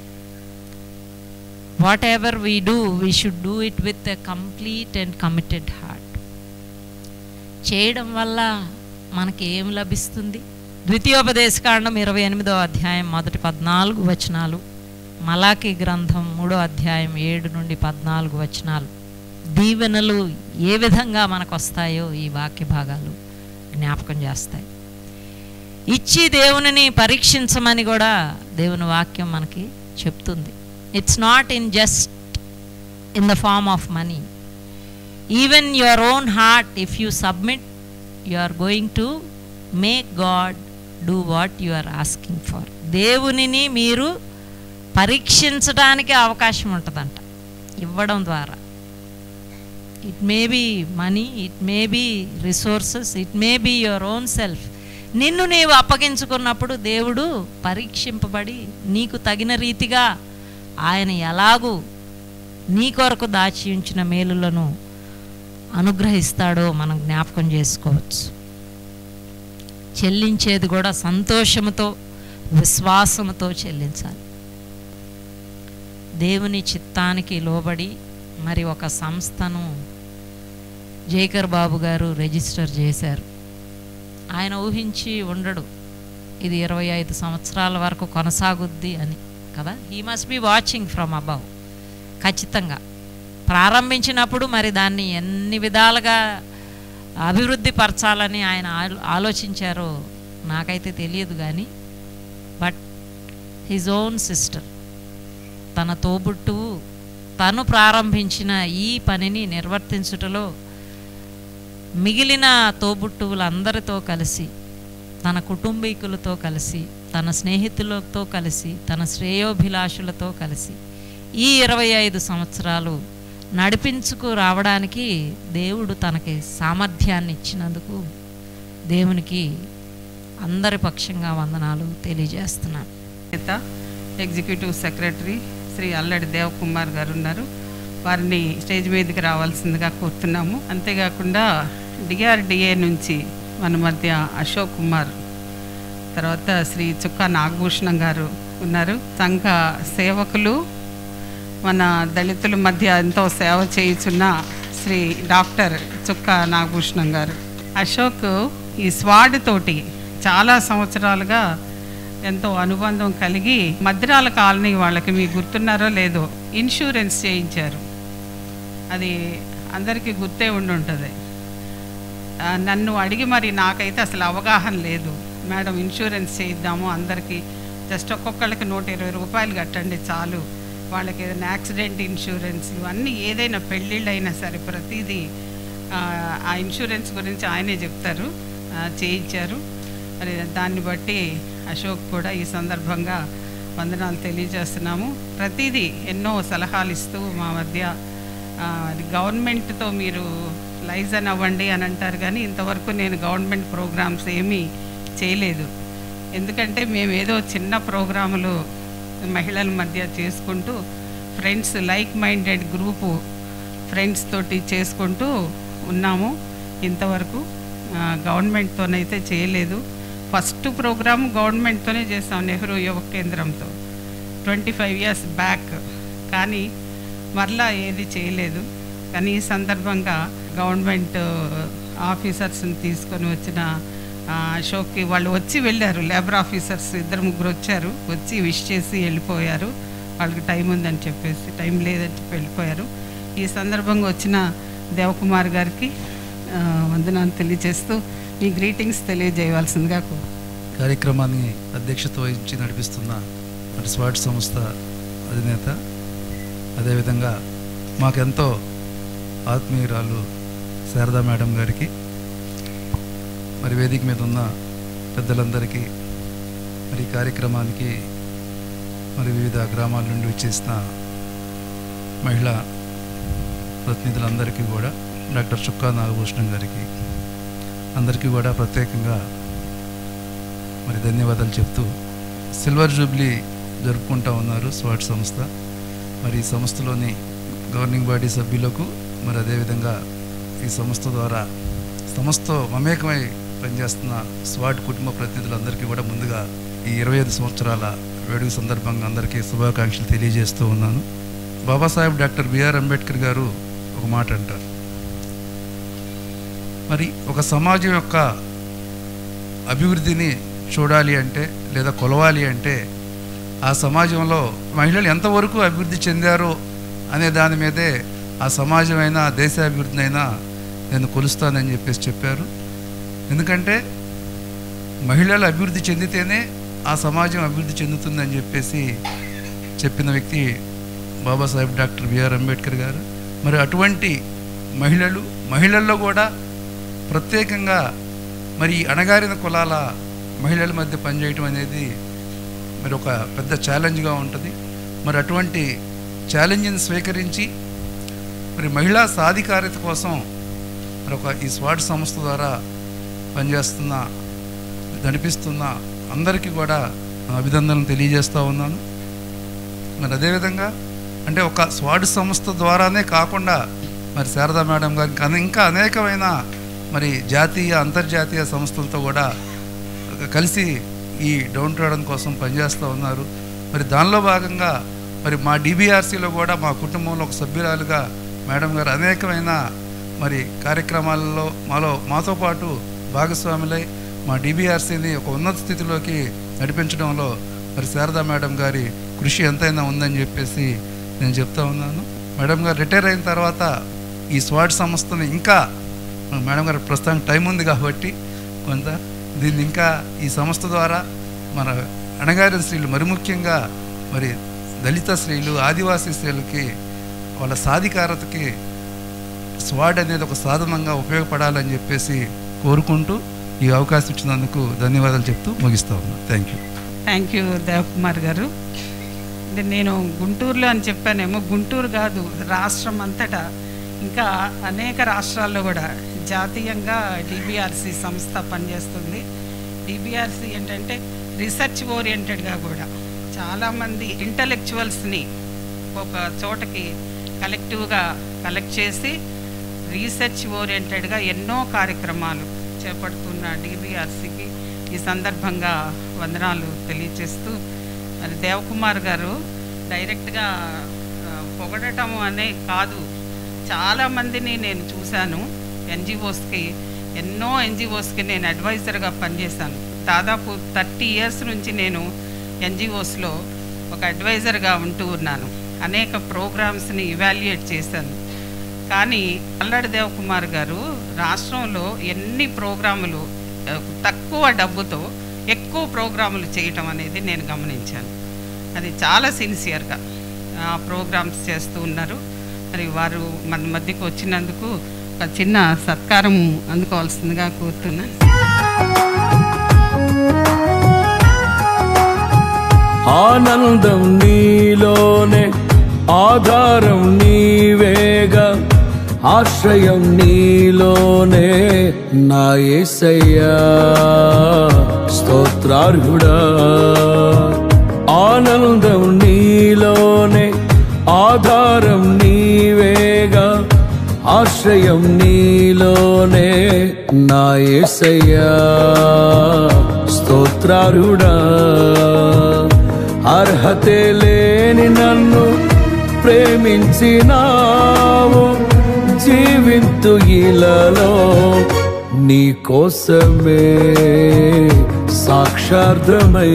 whatever we do we should do it with a complete and committed heart చేయడం వల్ల మనకి ఏం లభిస్తుంది ద్వితీయోపదేశకాండం ఇరవై ఎనిమిదో అధ్యాయం మొదటి పద్నాలుగు వచనాలు మలాకి గ్రంథం మూడో అధ్యాయం ఏడు నుండి పద్నాలుగు వచనాలు దీవెనలు ఏ విధంగా మనకు వస్తాయో ఈ వాక్య భాగాలు జ్ఞాపకం చేస్తాయి ఇచ్చి దేవునిని పరీక్షించమని కూడా దేవుని వాక్యం మనకి చెప్తుంది it's not in just in the form of money even your own heart if you submit you are going to make God do what you are asking for దేవునిని మీరు పరీక్షించడానికి అవకాశం ఉంటుందంట ఇవ్వడం ద్వారా it may be money it may be resources it may be your own self నిన్ను నీవు అప్పగించుకున్నప్పుడు దేవుడు పరీక్షింపబడి నీకు తగిన రీతిగా ఆయన ఎలాగూ నీ కొరకు దాచి ఉంచిన మేలులను అనుగ్రహిస్తాడో మనం జ్ఞాపకం చేసుకోవచ్చు చెల్లించేది కూడా సంతోషముతో విశ్వాసముతో చెల్లించాలి దేవుని చిత్తానికి లోబడి మరి ఒక సంస్థను జేకర్ బాబు గారు రిజిస్టర్ చేశారు ఆయన ఊహించి ఉండడు ఇది ఇరవై ఐదు సంవత్సరాల వరకు కొనసాగుద్ది అని కదా he must be watching from above ఖచ్చితంగా ప్రారంభించినప్పుడు మరి దాన్ని ఎన్ని విధాలుగా అభివృద్ధి పరచాలని ఆయన ఆలో- ఆలోచించారో నాకైతే తెలియదు కానీ బట్ హిజ్ ఓన్ సిస్టర్ తన తోబుట్టువు తను ప్రారంభించిన ఈ పనిని నిర్వర్తించుటలో మిగిలిన తోబుట్టువులందరితో కలిసి తన కుటుంబీకులతో కలిసి తన స్నేహితులతో కలిసి తన శ్రేయోభిలాషులతో కలిసి ఈ ఇరవై ఐదు సంవత్సరాలు నడిపించుకు రావడానికి దేవుడు తనకి సామర్థ్యాన్ని ఇచ్చినందుకు దేవునికి అందరి పక్షంగా వందనాలు తెలియజేస్తున్నాను నేత ఎగ్జిక్యూటివ్ సెక్రటరీ శ్రీ అల్లడి దేవకుమార్ గారు ఉన్నారు వారిని స్టేజ్ మీదకి రావాల్సిందిగా కోరుతున్నాము అంతేకాకుండా డిఆర్డిఏ నుంచి మన మధ్య అశోక్ కుమార్ తర్వాత శ్రీ చుక్కా నాగభూషణం గారు ఉన్నారు సంఘ సేవకులు మన దళితుల మధ్య ఎంతో సేవ చేయుచున్న శ్రీ డాక్టర్ చుక్కా నాగభూషణం గారు అశోక్ ఈ స్వాడ్ తోటి చాలా సంవత్సరాలుగా ఎంతో అనుబంధం కలిగి మద్రాల కాలనీ వాళ్ళకి మీకు గుర్తున్నారో లేదో ఇన్సూరెన్స్ చేయించారు అది అందరికీ గుర్తే ఉండి ఉంటుంది ఆ, నన్ను అడిగి మరి నాకైతే అసలు అవగాహన లేదు మేడం ఇన్సూరెన్స్ చేయిద్దాము అందరికీ జస్ట్ ఒక్కొక్కళ్ళకి నూట ఇరవై రూపాయలు కట్టండి చాలు వాళ్ళకి ఏదైనా యాక్సిడెంట్ ఇన్సూరెన్స్లు అన్నీ ఏదైనా పెళ్ళిళ్ళు అయినా సరే ప్రతిదీ ఆ, ఆ ఇన్సూరెన్స్ గురించి ఆయనే చెప్తారు ఆ, చేయించారు మరి దాన్ని బట్టి అశోక్ కూడా ఈ సందర్భంగా వందనాలు తెలియజేస్తున్నాము ప్రతిదీ ఎన్నో సలహాలు ఇస్తూ మా మధ్య ఆ, అది గవర్నమెంట్తో మీరు లైజన్ అవ్వండి అని అంటారు కానీ ఇంతవరకు నేను గవర్నమెంట్ ప్రోగ్రామ్స్ ఏమీ చేయలేదు ఎందుకంటే మేము ఏదో చిన్న ప్రోగ్రాములు మహిళల మధ్య చేసుకుంటూ friends like minded group friends తోటి చేసుకుంటూ ఉన్నాము ఇంతవరకు ఆ, గవర్నమెంట్తోనైతే చేయలేదు ఫస్ట్ ప్రోగ్రామ్ గవర్నమెంట్తోనే చేసాం నెహ్రూ యువ కేంద్రంతో ట్వంటీ ఫైవ్ ఇయర్స్ బ్యాక్ కానీ మరలా ఏది చేయలేదు కానీ ఈ సందర్భంగా గవర్నమెంట్ ఆఫీసర్స్ని తీసుకొని వచ్చిన ఆ, అశోక్కి వాళ్ళు వచ్చి వెళ్ళారు లేబర్ ఆఫీసర్స్ ఇద్దరు ముగ్గురు వచ్చారు వచ్చి విష్ చేసి వెళ్ళిపోయారు వాళ్ళకి టైం ఉందని చెప్పేసి టైం లేదని చెప్పి వెళ్ళిపోయారు ఈ సందర్భంగా వచ్చిన దేవకుమార్ గారికి ఆ, వందనాలు తెలియజేస్తూ మీ గ్రీటింగ్స్ తెలియజేయవలసిందిగా కోరు కార్యక్రమాన్ని అధ్యక్షత వహించి నడిపిస్తున్న మరి స్వాట్ సంస్థ అధినేత అదేవిధంగా మాకెంతో ఆత్మీయురాలు శారదా మేడం గారికి మరి వేదిక మీద ఉన్న పెద్దలందరికీ మరి ఈ కార్యక్రమానికి మరి వివిధ గ్రామాల నుండి వచ్చేసిన మహిళా ప్రతినిధులందరికీ కూడా డాక్టర్ చుక్కా నాగభూషణం గారికి అందరికీ కూడా ప్రత్యేకంగా మరి ధన్యవాదాలు చెప్తూ సిల్వర్ జూబ్లీ జరుపుకుంటా ఉన్నారు స్వాట్ సంస్థ మరి ఈ సంస్థలోని గవర్నింగ్ బాడీ సభ్యులకు మరి అదేవిధంగా ఈ సంస్థ ద్వారా సంస్థతో మమేకమై పనిచేస్తున్న స్వాట్ కుటుంబ ప్రతినిధులందరికీ కూడా ముందుగా ఈ ఇరవై ఐదు సంవత్సరాల వేడుక సందర్భంగా అందరికీ శుభాకాంక్షలు తెలియజేస్తూ ఉన్నాను బాబాసాహెబ్ డాక్టర్ బిఆర్ అంబేద్కర్ గారు ఒక మాట అంటారు మరి ఒక సమాజం యొక్క అభివృద్ధిని చూడాలి అంటే లేదా కొలవాలి అంటే ఆ సమాజంలో మహిళలు ఎంతవరకు అభివృద్ధి చెందారో అనే దాని మీదే ఆ సమాజమైనా ఆ దేశాభివృద్ధినైనా నేను కొలుస్తానని చెప్పేసి చెప్పారు ఎందుకంటే మహిళలు అభివృద్ధి చెందితేనే ఆ సమాజం అభివృద్ధి చెందుతుందని చెప్పేసి చెప్పిన వ్యక్తి బాబాసాహెబ్ డాక్టర్ బిఆర్ అంబేద్కర్ గారు మరి అటువంటి మహిళలు మహిళల్లో కూడా ప్రత్యేకంగా మరి ఈ అణగారిన కులాల మహిళల మధ్య పనిచేయటం అనేది మరి ఒక పెద్ద ఛాలెంజ్గా ఉంటుంది మరి అటువంటి ఛాలెంజ్ని స్వీకరించి మరి మహిళా సాధికారత కోసం మరి ఒక ఈ స్వాట్ సంస్థ ద్వారా పనిచేస్తున్న నడిపిస్తున్న అందరికీ కూడా నా అభినందనలు తెలియజేస్తూ ఉన్నాను మరి అదేవిధంగా అంటే ఒక స్వాడ్ సంస్థ ద్వారానే కాకుండా మరి శారదా మేడం గారికి అనే- ఇంకా అనేకమైన మరి జాతీయ అంతర్జాతీయ సంస్థలతో కూడా కలిసి ఈ డౌన్ ట్రోడన్ కోసం పనిచేస్తూ ఉన్నారు మరి దానిలో భాగంగా మరి మా డిబిఆర్సీలో కూడా మా కుటుంబంలో ఒక సభ్యురాలుగా మేడం గారు అనేకమైన మరి కార్యక్రమాలలో మాలో మాతో పాటు భాగస్వాములై మా డిబిఆర్సీని ఒక ఉన్నత స్థితిలోకి నడిపించడంలో మరి శారదా మేడం గారి కృషి ఎంతైనా ఉందని చెప్పేసి నేను చెప్తా ఉన్నాను మేడం గారు రిటైర్ అయిన తర్వాత ఈ స్వాట్ సంస్థని ఇంకా మేడం గారు ప్రస్తుతానికి టైం ఉంది కాబట్టి కొంత దీన్ని ఇంకా ఈ సంస్థ ద్వారా మన అణగారిన స్త్రీలు మరి ముఖ్యంగా మరి దళిత స్త్రీలు ఆదివాసీ స్త్రీలకి వాళ్ళ సాధికారతకి స్వాడ్ అనేది ఒక సాధనంగా ఉపయోగపడాలని చెప్పేసి కోరుకుంటూ ఈ అవకాశం ఇచ్చినందుకు ధన్యవాదాలు చెప్తూ ముగిస్తా ఉన్నాను thank you thank you Devakumar గారు అంటే నేను గుంటూరులో అని చెప్పానేమో గుంటూరు కాదు రాష్ట్రం అంతటా ఇంకా అనేక రాష్ట్రాల్లో కూడా జాతీయంగా డిబిఆర్సి సంస్థ పనిచేస్తుంది డిబిఆర్సి ఏంటంటే రీసెర్చ్ ఓరియంటెడ్గా కూడా చాలామంది ఇంటలెక్చువల్స్ని ఒక చోటకి కలెక్టివ్గా కలెక్ట్ చేసి రీసెర్చ్ ఓరియంటెడ్గా ఎన్నో కార్యక్రమాలు చేపడుతున్న డిబిఆర్సికి ఈ సందర్భంగా వందనాలు తెలియచేస్తూ మరి దేవకుమార్ గారు డైరెక్ట్గా ఆ, పొగడటం అనే కాదు చాలామందిని నేను చూశాను ఎన్జిఓస్కి ఎన్నో ఎన్జిఓస్కి నేను అడ్వైజర్గా పనిచేశాను దాదాపు థర్టీ ఇయర్స్ నుంచి నేను ఎన్జిఓస్లో ఒక అడ్వైజర్గా ఉంటూ ఉన్నాను అనేక ప్రోగ్రామ్స్ని ఇవాల్యుయేట్ చేశాను కానీ అల్లడి దేవకుమార్ గారు రాష్ట్రంలో ఎన్ని ప్రోగ్రాములు ఆ, తక్కువ డబ్బుతో ఎక్కువ ప్రోగ్రాములు చేయటం అనేది నేను గమనించాను అది చాలా సిన్సియర్గా ప్రోగ్రామ్స్ చేస్తూ ఉన్నారు మరి వారు మన మధ్యకు వచ్చినందుకు ఒక చిన్న సత్కారం అందుకోవాల్సిందిగా కోరుతున్నాను ఆనందం నీలోనే ఆధారం నీవేగా ఆశ్రయం నీలోనే నా యేసయ్యా స్తోత్రార్హుడా ఆనందం నీలోనే ఆధారం నీవేగా ఆశ్రయం నీలోనే నా యేసయ్యా స్తోత్రారుడా అర్హతే లేని నన్ను ప్రేమించినావు జీవింతు ఇలలో నీ కోసమే సాక్షార్థమై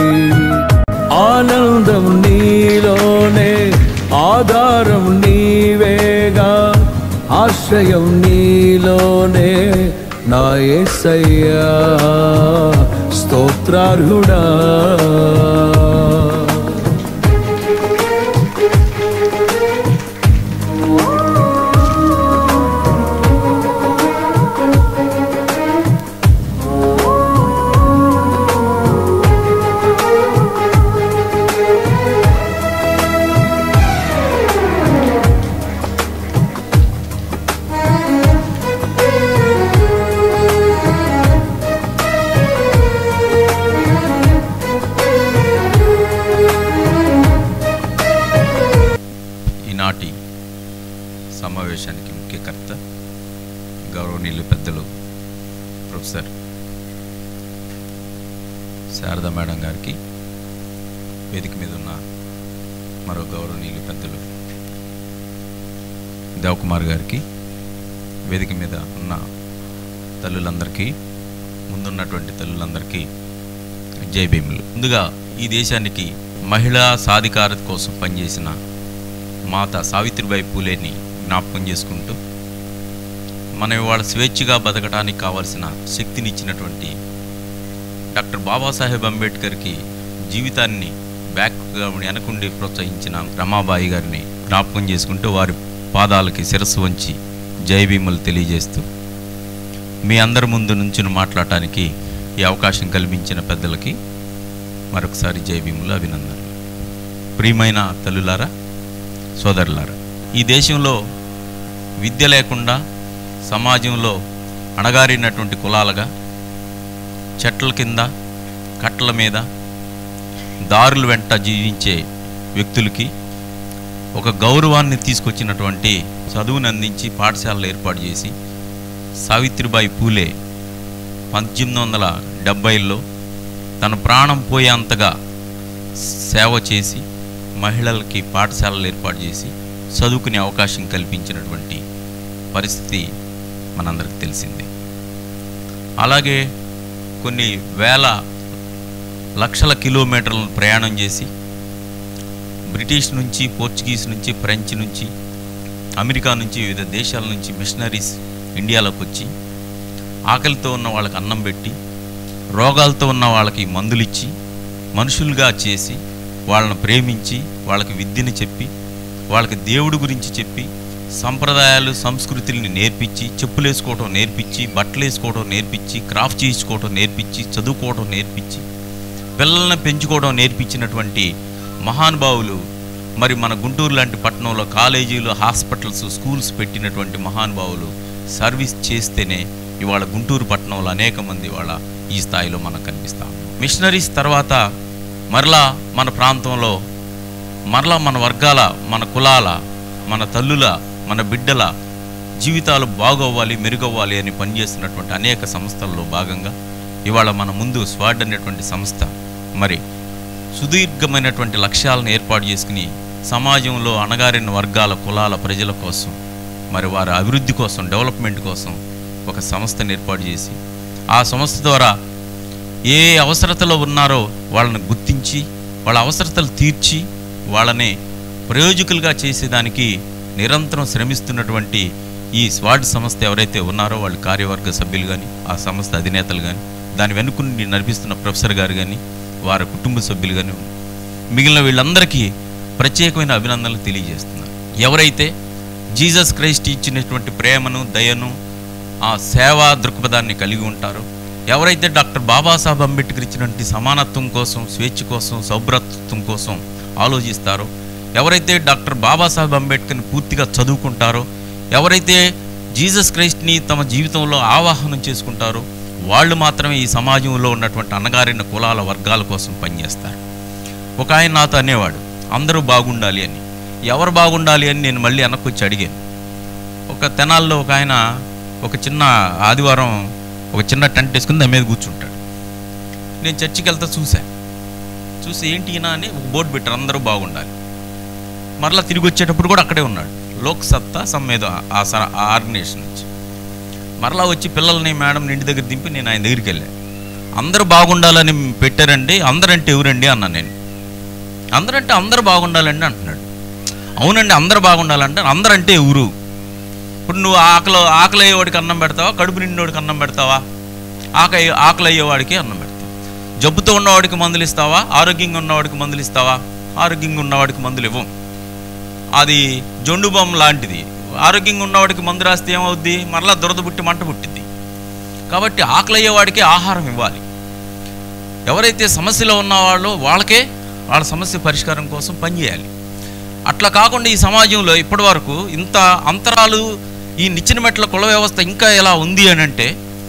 ఆనందం నీలోనే ఆధారం నీవేగా ఆశ్రయం నీలోనే నా యేసయ్యా స్తోత్రార్హుడా ఈనాటి సమావేశానికి ముఖ్యకర్త గౌరవనీయులు పెద్దలు ప్రొఫెసర్ శారద మేడం గారికి వేదిక మీద ఉన్న మరో గౌరవనీయులు పెద్దలు దేవకుమార్ గారికి వేదిక మీద ఉన్న తల్లులందరికీ ముందున్నటువంటి తల్లులందరికీ జై భీములు ముందుగా ఈ దేశానికి మహిళా సాధికారత కోసం పనిచేసిన మాత సావిత్రిబాయి పూలేని జ్ఞాపకం చేసుకుంటూ మనం ఇవాళ స్వేచ్ఛగా బతకడానికి కావాల్సిన శక్తినిచ్చినటువంటి డాక్టర్ బాబాసాహెబ్ అంబేద్కర్కి జీవితాన్ని బ్యాక్గా వెనకుండి ప్రోత్సహించిన రమాబాయి గారిని జ్ఞాపకం చేసుకుంటూ వారి పాదాలకి శిరస్సు వంచి జై భీములు తెలియజేస్తూ మీ అందరి ముందు నుంచి మాట్లాడటానికి ఈ అవకాశం కల్పించిన పెద్దలకి మరొకసారి జై భీములు అభినందనలు ప్రియమైన తల్లులారా సోదరులారా ఈ దేశంలో విద్య లేకుండా సమాజంలో అణగారినటువంటి కులాలుగా చెట్ల కింద కట్టల మీద దారుల వెంట జీవించే వ్యక్తులకి ఒక గౌరవాన్ని తీసుకొచ్చినటువంటి చదువుని అందించి పాఠశాలలు ఏర్పాటు చేసి సావిత్రిబాయి పూలే పద్దెనిమిది వందల డెబ్భైలో తన ప్రాణం పోయేంతగా సేవ చేసి మహిళలకి పాఠశాలలు ఏర్పాటు చేసి చదువుకునే అవకాశం కల్పించినటువంటి పరిస్థితి మనందరికి తెలిసిందే అలాగే కొన్ని వేల లక్షల కిలోమీటర్లను ప్రయాణం చేసి బ్రిటిష్ నుంచి పోర్చుగీస్ నుంచి ఫ్రెంచ్ నుంచి అమెరికా నుంచి వివిధ దేశాల నుంచి మిషనరీస్ ఇండియాలోకి వచ్చి ఆకలితో ఉన్న వాళ్ళకి అన్నం పెట్టి రోగాలతో ఉన్న వాళ్ళకి మందులు ఇచ్చి మనుషులుగా చేసి వాళ్ళని ప్రేమించి వాళ్ళకి విద్యని చెప్పి వాళ్ళకి దేవుడి గురించి చెప్పి సంప్రదాయాలు సంస్కృతుల్ని నేర్పించి చెప్పులు వేసుకోవడం నేర్పించి బట్టలు వేసుకోవడం నేర్పించి క్రాఫ్ట్ చేయించుకోవడం నేర్పించి చదువుకోవడం నేర్పించి పిల్లల్ని పెంచుకోవడం నేర్పించినటువంటి మహానుభావులు మరి మన గుంటూరు లాంటి పట్టణంలో కాలేజీలు హాస్పిటల్స్ స్కూల్స్ పెట్టినటువంటి మహానుభావులు సర్వీస్ చేస్తేనే ఇవాళ గుంటూరు పట్టణంలో అనేక మంది వాళ్ళ ఈ స్థాయిలో మనకు కనిపిస్తాం మిషనరీస్ తర్వాత మరలా మన ప్రాంతంలో మరలా మన వర్గాల మన కులాల మన తల్లుల మన బిడ్డల జీవితాలు బాగవ్వాలి మెరుగవ్వాలి అని పనిచేస్తున్నటువంటి అనేక సంస్థల్లో భాగంగా ఇవాళ మన ముందు స్వాడ్ అనేటువంటి సంస్థ మరి సుదీర్ఘమైనటువంటి లక్ష్యాలను ఏర్పాటు చేసుకుని సమాజంలో అణగారిన వర్గాల కులాల ప్రజల కోసం మరి వారి అభివృద్ధి కోసం డెవలప్మెంట్ కోసం ఒక సంస్థను ఏర్పాటు చేసి ఆ సంస్థ ద్వారా ఏ అవసరతలో ఉన్నారో వాళ్ళని గుర్తించి వాళ్ళ అవసరతలు తీర్చి వాళ్ళని ప్రయోజకులుగా చేసేదానికి నిరంతరం శ్రమిస్తున్నటువంటి ఈ స్వాడ్ సంస్థ ఎవరైతే ఉన్నారో వాళ్ళ కార్యవర్గ సభ్యులు కానీ ఆ సంస్థ అధినేతలు కానీ దాని వెనుకుండి నడిపిస్తున్న ప్రొఫెసర్ గారు కానీ వారి కుటుంబ సభ్యులు కానీ మిగిలిన వీళ్ళందరికీ ప్రత్యేకమైన అభినందనలు తెలియజేస్తున్నారు ఎవరైతే జీసస్ క్రైస్ట్ ఇచ్చినటువంటి ప్రేమను దయను ఆ సేవా దృక్పథాన్ని కలిగి ఉంటారో ఎవరైతే డాక్టర్ బాబాసాహెబ్ అంబేద్కర్ ఇచ్చినటువంటి సమానత్వం కోసం స్వేచ్ఛ కోసం సౌభ్రతత్వం కోసం ఆలోచిస్తారో ఎవరైతే డాక్టర్ బాబాసాహెబ్ అంబేద్కర్ని పూర్తిగా చదువుకుంటారో ఎవరైతే జీసస్ క్రైస్ట్ని తమ జీవితంలో ఆవాహనం చేసుకుంటారో వాళ్ళు మాత్రమే ఈ సమాజంలో ఉన్నటువంటి అన్నగారిన కులాల వర్గాల కోసం పనిచేస్తారు ఒక ఆయన నాతో అనేవాడు అందరూ బాగుండాలి అని ఎవరు బాగుండాలి అని నేను మళ్ళీ వెనక్కి వచ్చి అడిగాను ఒక తెనాల్లో ఒక ఆయన ఒక చిన్న ఆదివారం ఒక చిన్న టెంట్ వేసుకుని దాని మీద కూర్చుంటాడు నేను చర్చికి వెళ్తా చూసా చూసి ఏంటి ఈయన అని ఒక బోర్డు పెట్టారు అందరూ బాగుండాలి మరలా తిరిగి వచ్చేటప్పుడు కూడా అక్కడే ఉన్నాడు లోక్ సత్తా సమ్మేదో ఆ స- ఆ ఆర్గనైజేషన్ నుంచి మరలా వచ్చి పిల్లల్ని మేడం ఇంటి దగ్గర దింపి నేను ఆయన దగ్గరికి వెళ్ళాను అందరూ బాగుండాలని పెట్టారండి అందరంటే ఎవరండి అన్నాను నేను అందరంటే అందరూ బాగుండాలండి అంటున్నాడు అవునండి అందరూ బాగుండాలంటే అందరంటే ఎవరు ఇప్పుడు నువ్వు ఆకలి ఆకలి అయ్యేవాడికి అన్నం పెడతావా కడుపు నిండినోడికి అన్నం పెడతావా ఆకలి ఆకలి అయ్యేవాడికి అన్నం పెడతావు జబ్బుతో ఉన్నవాడికి మందులు ఇస్తావా ఆరోగ్యంగా ఉన్నవాడికి మందులు ఇస్తావా ఆరోగ్యంగా ఉన్నవాడికి మందులు ఇవ్వం అది జొండు బొమ్మ లాంటిది ఆరోగ్యంగా ఉన్నవాడికి మందు రాస్తే ఏమవుద్ది మరలా దురద పుట్టి మంట పుట్టింది కాబట్టి ఆకలి అయ్యేవాడికి ఆహారం ఇవ్వాలి ఎవరైతే సమస్యలో ఉన్నవాళ్ళో వాళ్ళకే వాళ్ళ సమస్య పరిష్కారం కోసం పనిచేయాలి అట్లా కాకుండా ఈ సమాజంలో ఇప్పటి వరకు ఇంత అంతరాలు ఈ నిచ్చిన మెట్ల కుల వ్యవస్థ ఇంకా ఎలా ఉంది అని అంటే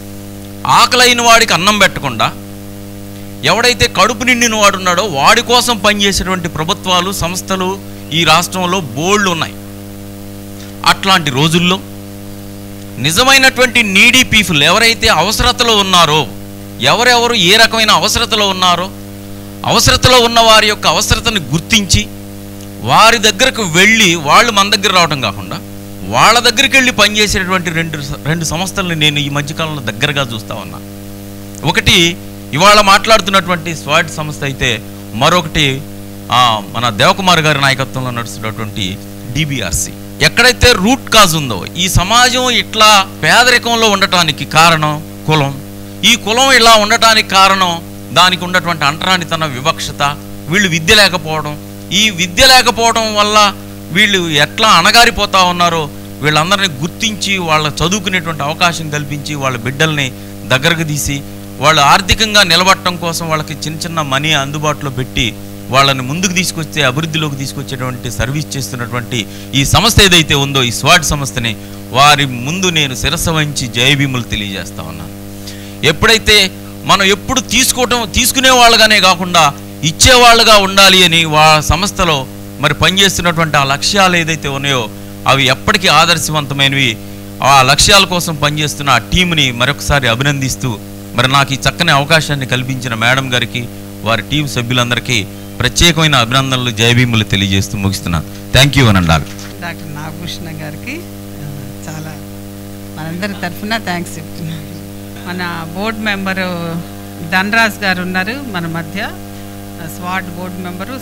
ఆకలైన వాడికి అన్నం పెట్టకుండా ఎవడైతే కడుపు నిండిన వాడు ఉన్నాడో వాడి కోసం పనిచేసేటువంటి ప్రభుత్వాలు సంస్థలు ఈ రాష్ట్రంలో బోల్డ్ ఉన్నాయి అట్లాంటి రోజుల్లో నిజమైనటువంటి నీడీ పీపుల్ ఎవరైతే అవసరతలో ఉన్నారో ఎవరెవరు ఏ రకమైన అవసరతలో ఉన్నారో అవసరతలో ఉన్న వారి యొక్క అవసరతను గుర్తించి వారి దగ్గరకు వెళ్ళి వాళ్ళు మన దగ్గర రావడం కాకుండా వాళ్ళ దగ్గరికి వెళ్ళి పనిచేసేటువంటి రెండు రెండు సంస్థలను నేను ఈ మధ్యకాలంలో దగ్గరగా చూస్తా ఉన్నా ఒకటి ఇవాళ మాట్లాడుతున్నటువంటి స్వాడ్ సంస్థ అయితే మరొకటి ఆ, మన దేవకుమార్ గారి నాయకత్వంలో నడుస్తున్నటువంటి డిబిఆర్సి ఎక్కడైతే రూట్ కాజ్ ఉందో ఈ సమాజం ఇట్లా పేదరికంలో ఉండటానికి కారణం కులం ఈ కులం ఇలా ఉండటానికి కారణం దానికి ఉన్నటువంటి అంటరానితన వివక్షత వీళ్ళు విద్య లేకపోవడం ఈ విద్య లేకపోవడం వల్ల వీళ్ళు ఎట్లా అణగారిపోతా ఉన్నారో వీళ్ళందరినీ గుర్తించి వాళ్ళ చదువుకునేటువంటి అవకాశం కల్పించి వాళ్ళ బిడ్డల్ని దగ్గరకు తీసి వాళ్ళు ఆర్థికంగా నిలబడటం కోసం వాళ్ళకి చిన్న చిన్న మనీ అందుబాటులో పెట్టి వాళ్ళని ముందుకు తీసుకొచ్చే అభివృద్ధిలోకి తీసుకొచ్చేటువంటి సర్వీస్ చేస్తున్నటువంటి ఈ సంస్థ ఏదైతే ఉందో ఈ స్వాడ్ సంస్థని వారి ముందు నేను శిరస్సు వహించి జయభీములు తెలియజేస్తా ఉన్నాను ఎప్పుడైతే మనం ఎప్పుడు తీసుకోవటం తీసుకునే వాళ్ళగానే కాకుండా ఇచ్చేవాళ్ళుగా ఉండాలి అని వా సంస్థలో మరి పనిచేస్తున్నటువంటి ఆ లక్ష్యాలు ఏదైతే ఉన్నాయో అవి ఎప్పటికీ ఆదర్శవంతమైనవి ఆ లక్ష్యాల కోసం పనిచేస్తున్న ఆ టీంని మరొకసారి అభినందిస్తూ మరి నాకు ఈ చక్కని అవకాశాన్ని కల్పించిన మేడం గారికి వారి టీం సభ్యులందరికీ ప్రత్యేకమైన అభినందనలు జయభీములు తెలియజేస్తూ ముగిస్తున్నాను థ్యాంక్ యూ అనండాలి డాక్టర్ నాగభూషణ గారికి ఆ, చాలా మనందరి తరఫున థ్యాంక్స్ చెప్తున్నాను మన బోర్డ్ మెంబరు ధనరాజ్ గారు ఉన్నారు మన మధ్య ఆ, స్వాట్ బోర్డ్ మెంబరు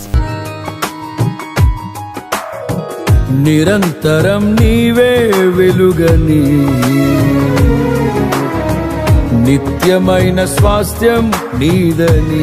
నిరంతరం నీవే వెలుగని నిత్యమైన స్వాస్థ్యం నీదని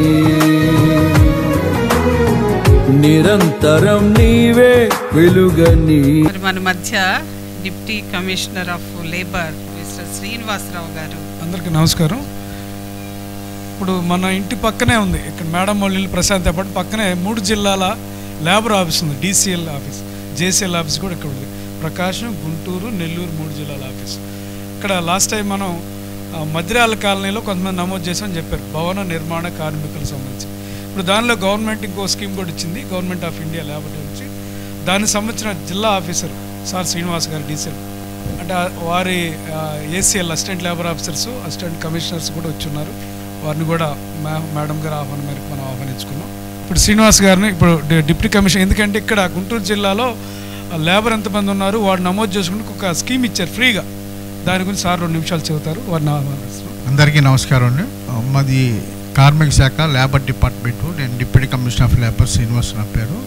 నిరంతరం నీవే వెలుగని మరి మన మధ్య deputy commissioner of labour mister Srinivasarao గారు అందరికీ నమస్కారం ఇప్పుడు మన ఇంటి పక్కనే ఉంది ఇక్కడ మేడం వాళ్ళ ఇల్లు ప్రశాంత్ పాటు పక్కనే మూడు జిల్లాల లేబర్ ఆఫీస్ ఉంది డీసీఎల్ ఆఫీస్ జేసీఎల్ ఆఫీస్ కూడా ఇక్కడ ఉంది ప్రకాశం గుంటూరు నెల్లూరు మూడు జిల్లాల ఆఫీస్ ఇక్కడ లాస్ట్ టైం మనం ఆ, మద్రాల కాలనీలో కొంతమంది నమోదు చేసామని చెప్పారు భవన నిర్మాణ కార్మికులకు సంబంధించి ఇప్పుడు దానిలో గవర్నమెంట్ ఇంకో స్కీమ్ కూడా ఇచ్చింది గవర్నమెంట్ ఆఫ్ ఇండియా లేబర్ నుంచి దానికి సంబంధించిన జిల్లా ఆఫీసర్ సార్ శ్రీనివాస్ గారు డీసీఎల్ అంటే ఆ వారి ACL assistant labour officers assistant commissioners కూడా వచ్చున్నారు వారిని కూడా మే- మేడం గారు ఆహ్వానం మేరకు మనం ఆహ్వానించుకున్నాం ఇప్పుడు శ్రీనివాస్ గారిని ఇప్పుడు డి- డిప్యూటీ కమిషనర్ ఎందుకంటే ఇక్కడ గుంటూరు జిల్లాలో ఆ, లేబర్ ఎంతమంది ఉన్నారు వాడు నమోదు చేసుకుంటే ఒక స్కీమ్ ఇచ్చారు ఫ్రీగా దాని గురించి సార్ రెండు నిమిషాలు చెబుతారు వారిని ఆహ్వానిస్తున్నాం అందరికీ నమస్కారం అండి మాది కార్మిక శాఖ లేబర్ డిపార్ట్మెంట్ నేను deputy commissioner of labour Srinivas నా పేరు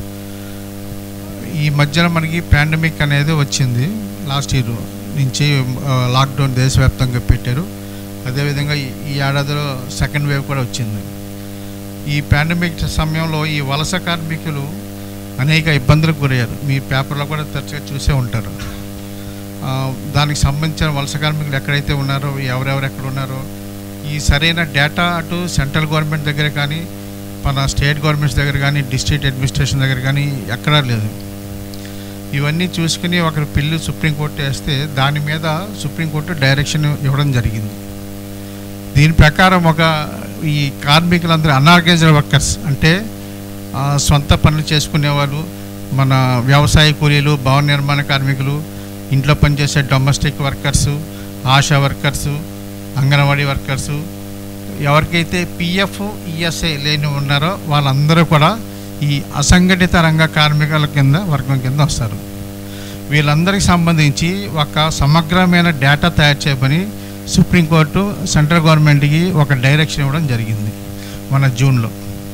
ఈ మధ్యన మనకి పాండమిక్ అనేది వచ్చింది లాస్ట్ ఇయర్ నుంచి ఆ, లాక్డౌన్ దేశవ్యాప్తంగా పెట్టారు అదేవిధంగా ఈ- ఈ ఏడాదిలో సెకండ్ వేవ్ కూడా వచ్చింది ఈ పాండమిక్ సమయంలో ఈ వలస కార్మికులు అనేక ఇబ్బందులకు గురయ్యారు మీ పేపర్లో కూడా తరచుగా చూసే ఉంటారు ఆ, దానికి సంబంధించిన వలస కార్మికులు ఎక్కడైతే ఉన్నారో ఎవరెవరు ఎక్కడ ఉన్నారో ఈ సరైన డేటా అటు సెంట్రల్ గవర్నమెంట్ దగ్గర కానీ మన స్టేట్ గవర్నమెంట్స్ దగ్గర కానీ డిస్ట్రిక్ట్ అడ్మినిస్ట్రేషన్ దగ్గర కానీ ఎక్కడా లేదు ఇవన్నీ చూసుకుని ఒకరి పిల్లు సుప్రీంకోర్టు వేస్తే దాని మీద సుప్రీంకోర్టు డైరెక్షన్ ఇవ్వడం జరిగింది దీని ప్రకారం ఒక ఈ కార్మికులందరూ అన్ఆర్గనైజ్డ్ వర్కర్స్ అంటే ఆ, సొంత పనులు చేసుకునేవాళ్ళు మన వ్యవసాయ కూలీలు భవన నిర్మాణ కార్మికులు ఇంట్లో పనిచేసే domestic workers ASHA workers anganwadi workers ఎవరికైతే పిఎఫ్ ఈఎస్ఐ లేని ఉన్నారో వాళ్ళందరూ కూడా ఈ అసంఘటిత రంగ కార్మికుల కింద వర్గం కింద వస్తారు వీళ్ళందరికీ సంబంధించి ఒక సమగ్రమైన డేటా తయారు చేయమని సుప్రీంకోర్టు సెంట్రల్ గవర్నమెంట్కి ఒక డైరెక్షన్ ఇవ్వడం జరిగింది మన జూన్లో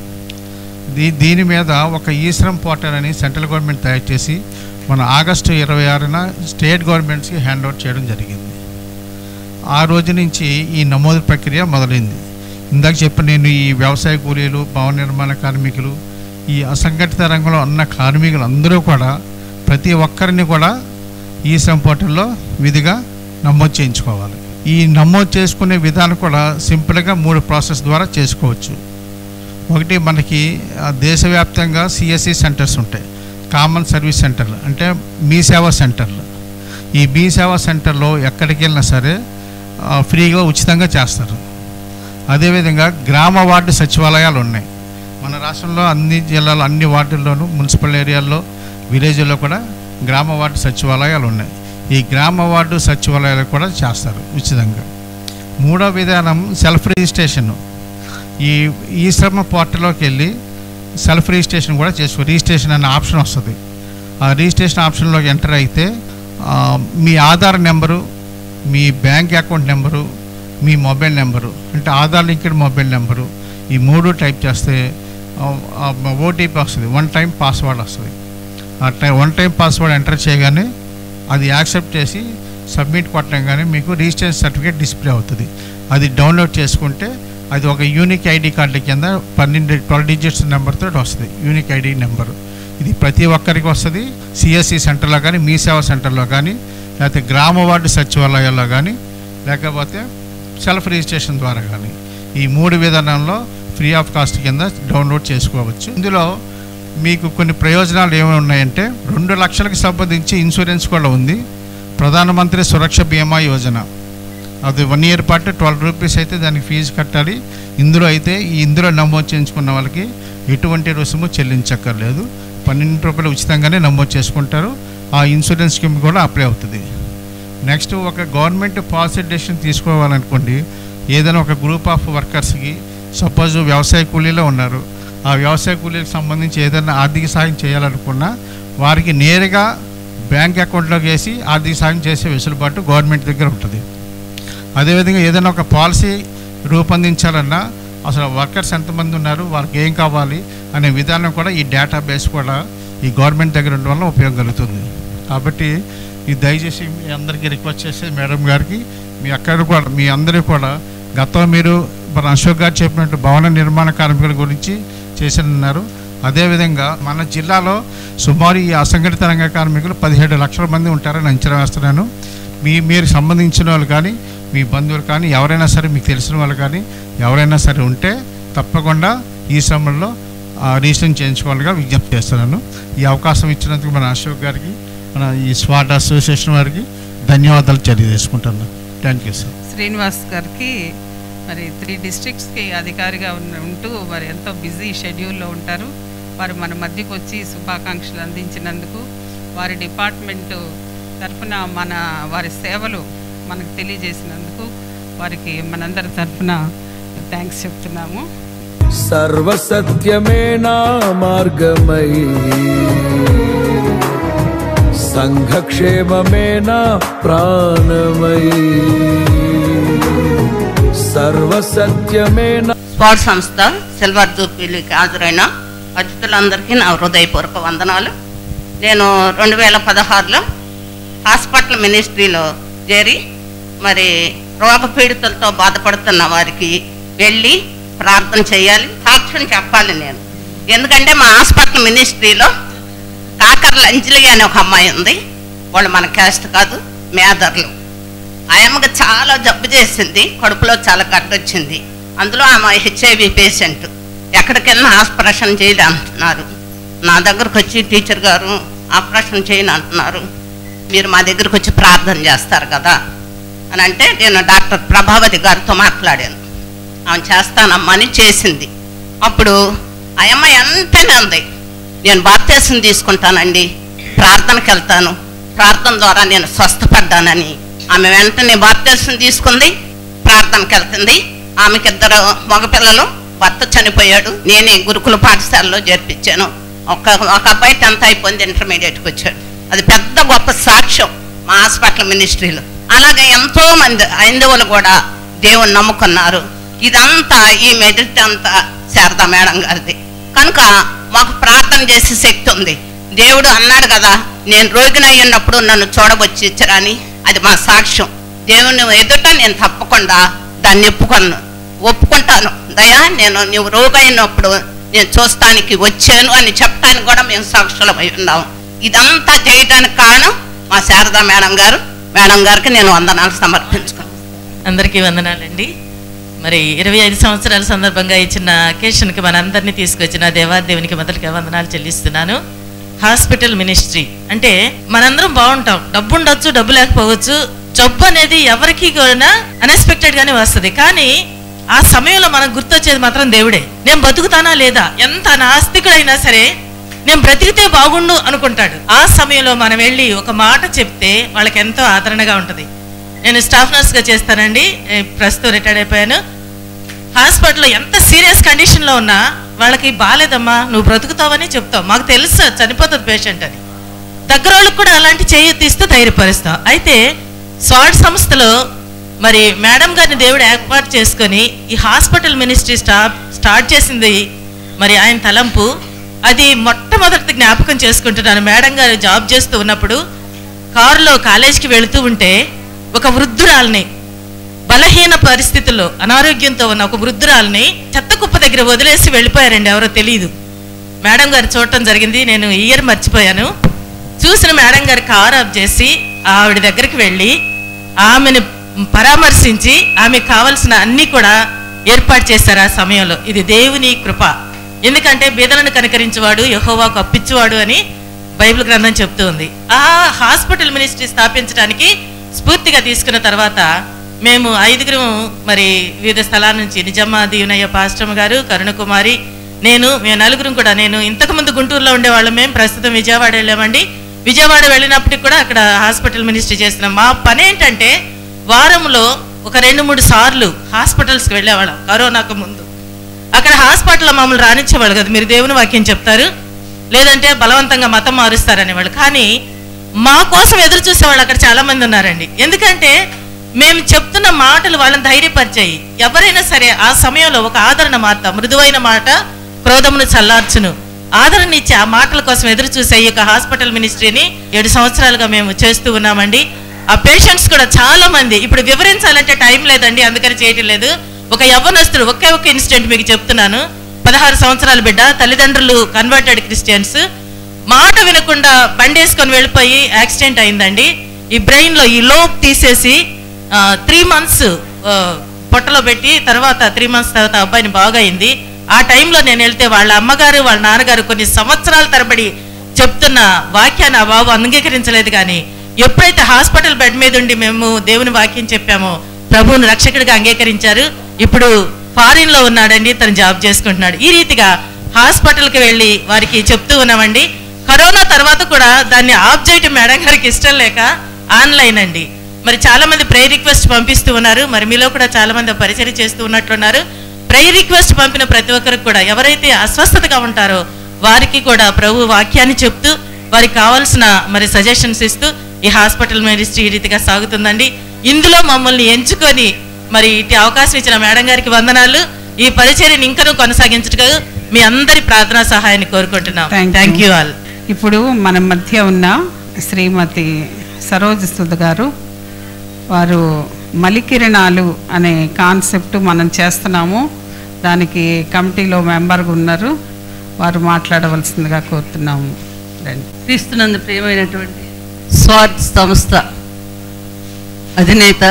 దీ దీని మీద ఒక ఈశ్రమ్ పోర్టల్ అని సెంట్రల్ గవర్నమెంట్ తయారు చేసి మన ఆగస్టు ఇరవై ఆరున స్టేట్ గవర్నమెంట్స్కి హ్యాండ్ ఓవర్ చేయడం జరిగింది ఆ రోజు నుంచి ఈ నమోదు ప్రక్రియ మొదలైంది ఇందాక చెప్పిన నేను ఈ వ్యవసాయ కూలీలు భవన నిర్మాణ కార్మికులు ఈ అసంఘటిత రంగంలో ఉన్న కార్మికులు అందరూ కూడా ప్రతి ఒక్కరిని కూడా ఈ శ్రమ్ పోర్టల్లో విధిగా నమోదు చేయించుకోవాలి ఈ నమోదు చేసుకునే విధానం కూడా సింపుల్గా మూడు ప్రాసెస్ ద్వారా చేసుకోవచ్చు ఒకటి మనకి ఆ, దేశవ్యాప్తంగా సిఎస్సి సెంటర్స్ ఉంటాయి కామన్ సర్వీస్ సెంటర్లు అంటే మీ సేవా సెంటర్లు ఈ మీ సేవా సెంటర్లో ఎక్కడికి వెళ్ళినా సరే ఆ, ఫ్రీగా ఉచితంగా చేస్తారు అదేవిధంగా గ్రామ వార్డు సచివాలయాలు ఉన్నాయి మన రాష్ట్రంలో అన్ని జిల్లాలో అన్ని వార్డుల్లోనూ మున్సిపల్ ఏరియాల్లో విలేజ్లో కూడా గ్రామ వార్డు సచివాలయాలు ఉన్నాయి ఈ గ్రామ వార్డు సచివాలయాలు కూడా చేస్తారు ఉచితంగా మూడో విధానం సెల్ఫ్ రిజిస్ట్రేషన్ ఈ ఈ శ్రమ పోర్టల్లోకి వెళ్ళి సెల్ఫ్ రిజిస్ట్రేషన్ కూడా చేసుకో రిజిస్ట్రేషన్ అనే ఆప్షన్ వస్తుంది ఆ రిజిస్ట్రేషన్ ఆప్షన్లోకి ఎంటర్ అయితే ఆ, మీ ఆధార్ నెంబరు మీ బ్యాంక్ అకౌంట్ నెంబరు మీ మొబైల్ నెంబరు అంటే ఆధార్ లింక్డ్ మొబైల్ నెంబరు ఈ మూడు టైప్ చేస్తే ఓటీపీ వస్తుంది వన్ టైం పాస్వర్డ్ వస్తుంది ఆ టై వన్ టైం పాస్వర్డ్ ఎంటర్ చేయగానే అది యాక్సెప్ట్ చేసి సబ్మిట్ కొట్టగానే మీకు రిజిస్ట్రేషన్ సర్టిఫికేట్ డిస్ప్లే అవుతుంది అది డౌన్లోడ్ చేసుకుంటే అది ఒక యూనిక్ ఐడి కార్డు కింద పన్నెండు ట్వెల్వ్ డిజిట్స్ నెంబర్తో వస్తుంది యూనిక్ ఐడి నెంబర్ ఇది ప్రతి ఒక్కరికి వస్తుంది సిఎస్సి సెంటర్లో కానీ మీ సేవా సెంటర్లో కానీ లేకపోతే గ్రామ వార్డు సచివాలయాల్లో కానీ లేకపోతే సెల్ఫ్ రిజిస్ట్రేషన్ ద్వారా కానీ ఈ మూడు విధానంలో ఫ్రీ ఆఫ్ కాస్ట్ కింద డౌన్లోడ్ చేసుకోవచ్చు ఇందులో మీకు కొన్ని ప్రయోజనాలు ఏమి ఉన్నాయంటే రెండు లక్షలకు సంబంధించి ఇన్సూరెన్స్ కూడా ఉంది ప్రధానమంత్రి సురక్ష బీమా యోజన అది వన్ ఇయర్ పాటు ట్వెల్వ్ రూపీస్ అయితే దానికి ఫీజు కట్టాలి ఇందులో అయితే ఈ ఇందులో నమోదు చేయించుకున్న వాళ్ళకి ఎటువంటి రుసుము చెల్లించక్కర్లేదు పన్నెండు రూపాయలు ఉచితంగానే నమోదు చేసుకుంటారు ఆ ఇన్సూరెన్స్ స్కీమ్ కూడా అప్లై అవుతుంది నెక్స్ట్ ఒక గవర్నమెంట్ పాలసీ డెసిషన్ తీసుకోవాలనుకోండి ఏదైనా ఒక గ్రూప్ ఆఫ్ వర్కర్స్కి సపోజ్ వ్యవసాయ కూలీలో ఉన్నారు ఆ వ్యవసాయ కూలీలకు సంబంధించి ఏదైనా ఆర్థిక సాయం చేయాలనుకున్నా వారికి నేరుగా బ్యాంక్ అకౌంట్లోకి వేసి ఆర్థిక సాయం చేసే వెసులుబాటు గవర్నమెంట్ దగ్గర ఉంటుంది అదేవిధంగా ఏదైనా ఒక పాలసీ రూపొందించాలన్నా అసలు వర్కర్స్ ఎంతమంది ఉన్నారు వాళ్ళకి ఏం కావాలి అనే విధానం కూడా ఈ డేటాబేస్ కూడా ఈ గవర్నమెంట్ దగ్గర ఉండడం వల్ల ఉపయోగం కలుగుతుంది కాబట్టి ఈ దయచేసి మీ అందరికీ రిక్వెస్ట్ చేసే మేడం గారికి మీ అక్కడ కూడా మీ అందరికీ కూడా గతంలో మీరు మన అశోక్ గారు చెప్పినట్టు భవన నిర్మాణ కార్మికుల గురించి చేసినారు అదేవిధంగా మన జిల్లాలో సుమారు ఈ అసంఘటిత రంగ కార్మికులు పదిహేడు లక్షల మంది ఉంటారని అంచనా వేస్తున్నాను మీ మీరు సంబంధించిన వాళ్ళు కానీ మీ బంధువులు కానీ ఎవరైనా సరే మీకు తెలిసిన వాళ్ళు కానీ ఎవరైనా సరే ఉంటే తప్పకుండా ఈ సమయంలో రిజిస్ట్రేషన్ చేయించుకోవాలిగా విజ్ఞప్తి చేస్తున్నాను ఈ అవకాశం ఇచ్చినందుకు మన అశోక్ గారికి మన ఈ స్వాట్ అసోసియేషన్ వారికి ధన్యవాదాలు తెలియజేసుకుంటున్నాను థ్యాంక్ యూ సార్ శ్రీనివాస్ గారికి మరి త్రీ డిస్ట్రిక్ట్స్కి అధికారిగా ఉన్న ఉంటూ మరి ఎంతో బిజీ షెడ్యూల్లో ఉంటారు వారు మన మధ్యకు వచ్చి శుభాకాంక్షలు అందించినందుకు వారి డిపార్ట్మెంటు తరఫున మన వారి సేవలు మనకు తెలియజేసినందుకు వారికి మనందరి తరఫున థ్యాంక్స్ చెప్తున్నాము సర్వసత్యమే నా మార్గమై సంఘక్షేమమే నా ప్రాణమై సర్వసత్యమే నా స్పాట్ సంస్థ సిల్వర్ జూబ్లీకి హాజరైన అతిథులందరికీ నా హృదయపూర్వక వందనాలు నేను రెండు వేల పదహారులో హాస్పిటల్ మినిస్ట్రీలో చేరి మరి రోగ పీడితులతో బాధపడుతున్న వారికి వెళ్ళి ప్రార్థన చేయాలి సాక్ష్యం చెప్పాలి నేను ఎందుకంటే మా హాస్పిటల్ మినిస్ట్రీలో కాకర్ల అంజలి అనే ఒక అమ్మాయి ఉంది వాళ్ళు మన క్యాస్ట్ కాదు మేదర్లు ఆ అమ్మకి చాలా జబ్బు చేసింది కడుపులో చాలా గడ్డొచ్చింది అందులో ఆమె హెచ్ఐవి పేషెంట్ ఎక్కడికెళ్ళినా ఆపరేషన్ చేయలే అంటున్నారు నా దగ్గరకు వచ్చి టీచర్ గారు ఆపరేషన్ చేయను అంటున్నారు మీరు మా దగ్గరకు వచ్చి ప్రార్థన చేస్తారు కదా అని అంటే నేను డాక్టర్ ప్రభావతి గారితో మాట్లాడాను ఆమె చేస్తానమ్మా అని చేసింది అప్పుడు ఆ అమ్మాయి ఎంతనే ఉంది నేను బాప్తీసం తీసుకుంటానండి ప్రార్థనకి వెళ్తాను ప్రార్థన ద్వారా నేను స్వస్థపడ్డానని ఆమె వెంటనే బాప్తీసం తీసుకుంది ప్రార్థనకి వెళ్తుంది ఆమెకి ఇద్దరు మగపిల్లలు భర్త చనిపోయాడు నేనే గురుకుల పాఠశాలలో చేర్పించాను ఒక ఒక అబ్బాయి టెన్త్ అయిపోయింది ఇంటర్మీడియట్కి వచ్చాడు అది పెద్ద గొప్ప సాక్ష్యం మా హాస్పిటల్ మినిస్ట్రీలో అలాగే ఎంతో మంది హైందవులు కూడా దేవుని నమ్ముకున్నారు ఇదంతా ఈ మెడిట్ అంతా శారదా మేడం గారిది కనుక మాకు ప్రార్థన చేసే శక్తి ఉంది దేవుడు అన్నాడు కదా నేను రోగిని అయ్యున్నప్పుడు నన్ను చూడవచ్చి ఇచ్చరని అది మా సాక్ష్యం దేవుని ఎదుట నేను తప్పకుండా దాన్ని ఒప్పుకొను ఒప్పుకుంటాను దయా నేను నువ్వు రోగి అయినప్పుడు నేను చూస్తానికి వచ్చాను అని చెప్పడానికి కూడా మేము సాక్షులమై ఉన్నాము ఇదంతా చేయడానికి కారణం మా శారదా మేడం గారు మేడం గారికి నేను వందనాలు సమర్పించుకున్నాను అందరికీ వందనాలండి మరి ఇరవై ఐదు సంవత్సరాల సందర్భంగా ఇచ్చిన అకేషన్కి మనందరినీ తీసుకొచ్చిన దేవాదేవునికి మొదటిగా వందనాలు చెల్లిస్తున్నాను హాస్పిటల్ మినిస్ట్రీ అంటే మనందరం బాగుంటాం డబ్బు ఉండొచ్చు డబ్బు లేకపోవచ్చు జబ్బు అనేది ఎవరికి కూడా అన్ఎక్స్పెక్టెడ్ గానే వస్తుంది కానీ ఆ సమయంలో మనకు గుర్తొచ్చేది మాత్రం దేవుడే నేను బతుకుతానా లేదా ఎంత నాస్తికుడైనా సరే నేను బ్రతికితే బాగుండు అనుకుంటాడు ఆ సమయంలో మనం వెళ్ళి ఒక మాట చెప్తే వాళ్ళకి ఎంతో ఆదరణగా ఉంటుంది నేను స్టాఫ్ నర్స్గా చేస్తానండి ఏ, ప్రస్తుతం రిటైర్డ్ అయిపోయాను హాస్పిటల్లో ఎంత సీరియస్ కండిషన్లో ఉన్నా వాళ్ళకి బాగాలేదమ్మా నువ్వు బ్రతుకుతావని చెప్తావు మాకు తెలుసు చనిపోతుంది పేషెంట్ అని దగ్గర వాళ్ళకి కూడా అలాంటి చేయి తీస్తూ ధైర్యపరుస్తాం అయితే స్వాడ్ సంస్థలో మరి మేడం గారిని దేవుడు ఏర్పాటు చేసుకొని ఈ హాస్పిటల్ మినిస్ట్రీ స్టా స్టార్ట్ చేసింది మరి ఆయన తలంపు అది మొట్టమొదటి జ్ఞాపకం చేసుకుంటున్నాను మేడం గారు జాబ్ చేస్తూ ఉన్నప్పుడు కారులో కాలేజీకి వెళుతూ ఉంటే ఒక వృద్ధురాల్ని బలహీన పరిస్థితుల్లో అనారోగ్యంతో ఉన్న ఒక వృద్ధురాల్ని చెత్త కుప్ప దగ్గర వదిలేసి వెళ్ళిపోయారండి ఎవరో తెలియదు మేడం గారు చూడటం జరిగింది నేను ఇయర్ మర్చిపోయాను చూసిన మేడం గారు కార్ ఆఫ్ చేసి ఆవిడ దగ్గరికి వెళ్ళి ఆమెను పరామర్శించి ఆమెకు కావలసిన అన్నీ కూడా ఏర్పాటు చేశారు ఆ సమయంలో ఇది దేవుని కృప ఎందుకంటే బీదలను కనికరించేవాడు యహోవాకు అప్పించేవాడు అని బైబిల్ గ్రంథం చెప్తూ ఉంది ఆ హాస్పిటల్ మినిస్ట్రీ స్థాపించడానికి స్ఫూర్తిగా తీసుకున్న తర్వాత మేము ఐదుగురు మరి వివిధ స్థలాల నుంచి నిజమ్మ దీవనయ్య పాస్టమ్ గారు కరుణకుమారి నేను మేము నలుగురం కూడా నేను ఇంతకుముందు గుంటూరులో ఉండేవాళ్ళం మేము ప్రస్తుతం విజయవాడ వెళ్ళామండి విజయవాడ వెళ్ళినప్పటికి కూడా అక్కడ హాస్పిటల్ మినిస్ట్రీ చేస్తున్నాం మా పని ఏంటంటే వారంలో ఒక రెండు మూడు సార్లు హాస్పిటల్స్కి వెళ్ళేవాళ్ళం కరోనాకు ముందు అక్కడ హాస్పిటల్లో మమ్మల్ని రానిచ్చేవాళ్ళు కదా మీరు దేవుని వాక్యం చెప్తారు లేదంటే బలవంతంగా మతం మారుస్తారనేవాళ్ళు కానీ మా కోసం ఎదురు చూసేవాళ్ళు అక్కడ చాలా మంది ఉన్నారండి ఎందుకంటే మేము చెప్తున్న మాటలు వాళ్ళని ధైర్యపరిచాయి ఎవరైనా సరే ఆ సమయంలో ఒక ఆదరణ మాట మృదువైన మాట క్రోధమును చల్లార్చును ఆదరణ ఇచ్చి ఆ మాటల కోసం ఎదురు చూసే ఈ యొక్క హాస్పిటల్ మినిస్ట్రీని ఏడు సంవత్సరాలుగా మేము చేస్తూ ఉన్నామండి ఆ పేషెంట్స్ కూడా చాలా మంది ఇప్పుడు వివరించాలంటే టైం లేదండి అందుకని చేయటం లేదు ఒక యవ్వనస్తుడు ఒకే ఒక ఇన్సిడెంట్ మీకు చెప్తున్నాను పదహారు సంవత్సరాల బిడ్డ తల్లిదండ్రులు కన్వర్టెడ్ క్రిస్టియన్స్ మాట వినకుండా బండేసుకొని వెళ్ళిపోయి యాక్సిడెంట్ అయిందండి ఈ బ్రెయిన్లో ఈ లోప్ తీసేసి త్రీ మంత్స్ పొట్టలో పెట్టి తర్వాత త్రీ మంత్స్ తర్వాత అబ్బాయిని బాగా అయింది ఆ టైంలో నేను వెళ్తే వాళ్ళ అమ్మగారు వాళ్ళ నాన్నగారు కొన్ని సంవత్సరాల తరబడి చెప్తున్న వాక్యాన్ని ఆ బాబు అంగీకరించలేదు కానీ ఎప్పుడైతే హాస్పిటల్ బెడ్ మీద ఉండి మేము దేవుని వాక్యం చెప్పామో ప్రభువుని రక్షకుడిగా అంగీకరించారు ఇప్పుడు ఫారిన్ లో ఉన్నాడండి తను జాబ్ చేసుకుంటున్నాడు ఈ రీతిగా హాస్పిటల్కి వెళ్ళి వారికి చెప్తూ ఉన్నామండి కరోనా తర్వాత కూడా దాన్ని ఆఫ్ చేయటం మేడం గారికి ఇష్టం లేక ఆన్లైన్ అండి మరి చాలా మంది ప్రేయర్ రిక్వెస్ట్ పంపిస్తూ ఉన్నారు మరి మీలో కూడా చాలా మంది పరిచయం చేస్తూ ఉన్నట్లున్నారు ప్రేయర్ రిక్వెస్ట్ పంపిన ప్రతి ఒక్కరికి కూడా ఎవరైతే అస్వస్థతగా ఉంటారో వారికి కూడా ప్రభు వాక్యాన్ని చెప్తూ వారికి కావాల్సిన మరి సజెషన్స్ ఇస్తూ ఈ హాస్పిటల్ మినిస్ట్రీ ఈ రీతిగా సాగుతుందండి ఇందులో మమ్మల్ని ఎంచుకొని మరి ఇటు అవకాశం ఇచ్చిన మేడం గారికి వందనాలు ఈ పరిచర్యని ఇంకనూ కొనసాగించటకు మీ అందరి ప్రార్థనా సహాయాన్ని కోరుకుంటున్నాం థ్యాంక్ యూ ఆల్ ఇప్పుడు మన మధ్య ఉన్న శ్రీమతి సరోజ సుధ గారు వారు మలికిరణాలు అనే కాన్సెప్ట్ మనం చేస్తున్నాము దానికి కమిటీలో మెంబర్గా ఉన్నారు వారు మాట్లాడవలసిందిగా కోరుతున్నాము రండి క్రీస్తునందు ప్రియమైనటువంటి స్వార్థ సంస్థ అధినేత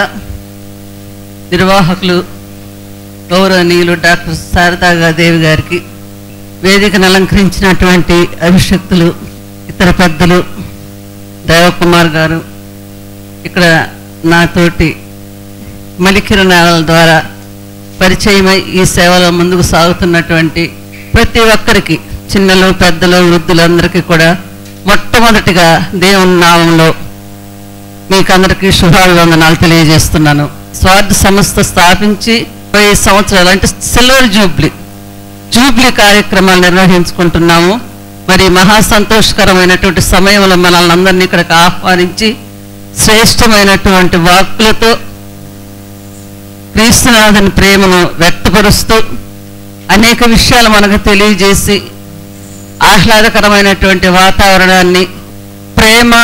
నిర్వాహకులు గౌరవనీయులు డాక్టర్ శారదా దేవి గారికి వేదికను అలంకరించినటువంటి అభిషక్తులు ఇతర పెద్దలు దేవకుమార్ గారు ఇక్కడ నాతోటి మలికిరణాల ద్వారా పరిచయమై ఈ సేవలో ముందుకు సాగుతున్నటువంటి ప్రతి ఒక్కరికి చిన్నలు పెద్దలు వృద్ధులందరికీ కూడా మొట్టమొదటిగా దేవుని నామంలో మీకు అందరికీ శుభాభివందనాలు తెలియజేస్తున్నాను స్వార్థ సంస్థ స్థాపించి వెయ్యి సంవత్సరాలు అంటే సిల్వర్ జూబ్లీ జూబ్లీ కార్యక్రమాలు నిర్వహించుకుంటున్నాము మరి మహా సంతోషకరమైనటువంటి సమయంలో మనల్ని అందరినీ ఇక్కడికి ఆహ్వానించి శ్రేష్టమైనటువంటి వాక్కులతో క్రీస్తునాథుని ప్రేమను వ్యక్తపరుస్తూ అనేక విషయాలు మనకు తెలియజేసి ఆహ్లాదకరమైనటువంటి వాతావరణాన్ని ప్రేమ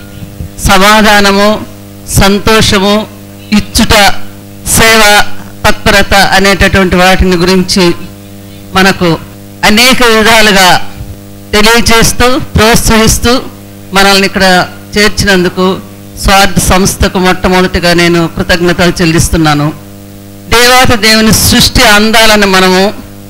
సమాధానము సంతోషము ఇచ్చుట సేవ తత్పరత అనేటటువంటి వాటిని గురించి మనకు అనేక విధాలుగా తెలియజేస్తూ ప్రోత్సహిస్తూ మనల్ని ఇక్కడ చేర్చినందుకు స్వార్థ సంస్థకు మొట్టమొదటిగా నేను కృతజ్ఞతలు చెల్లిస్తున్నాను దేవాతి దేవుని సృష్టి అందాలను మనము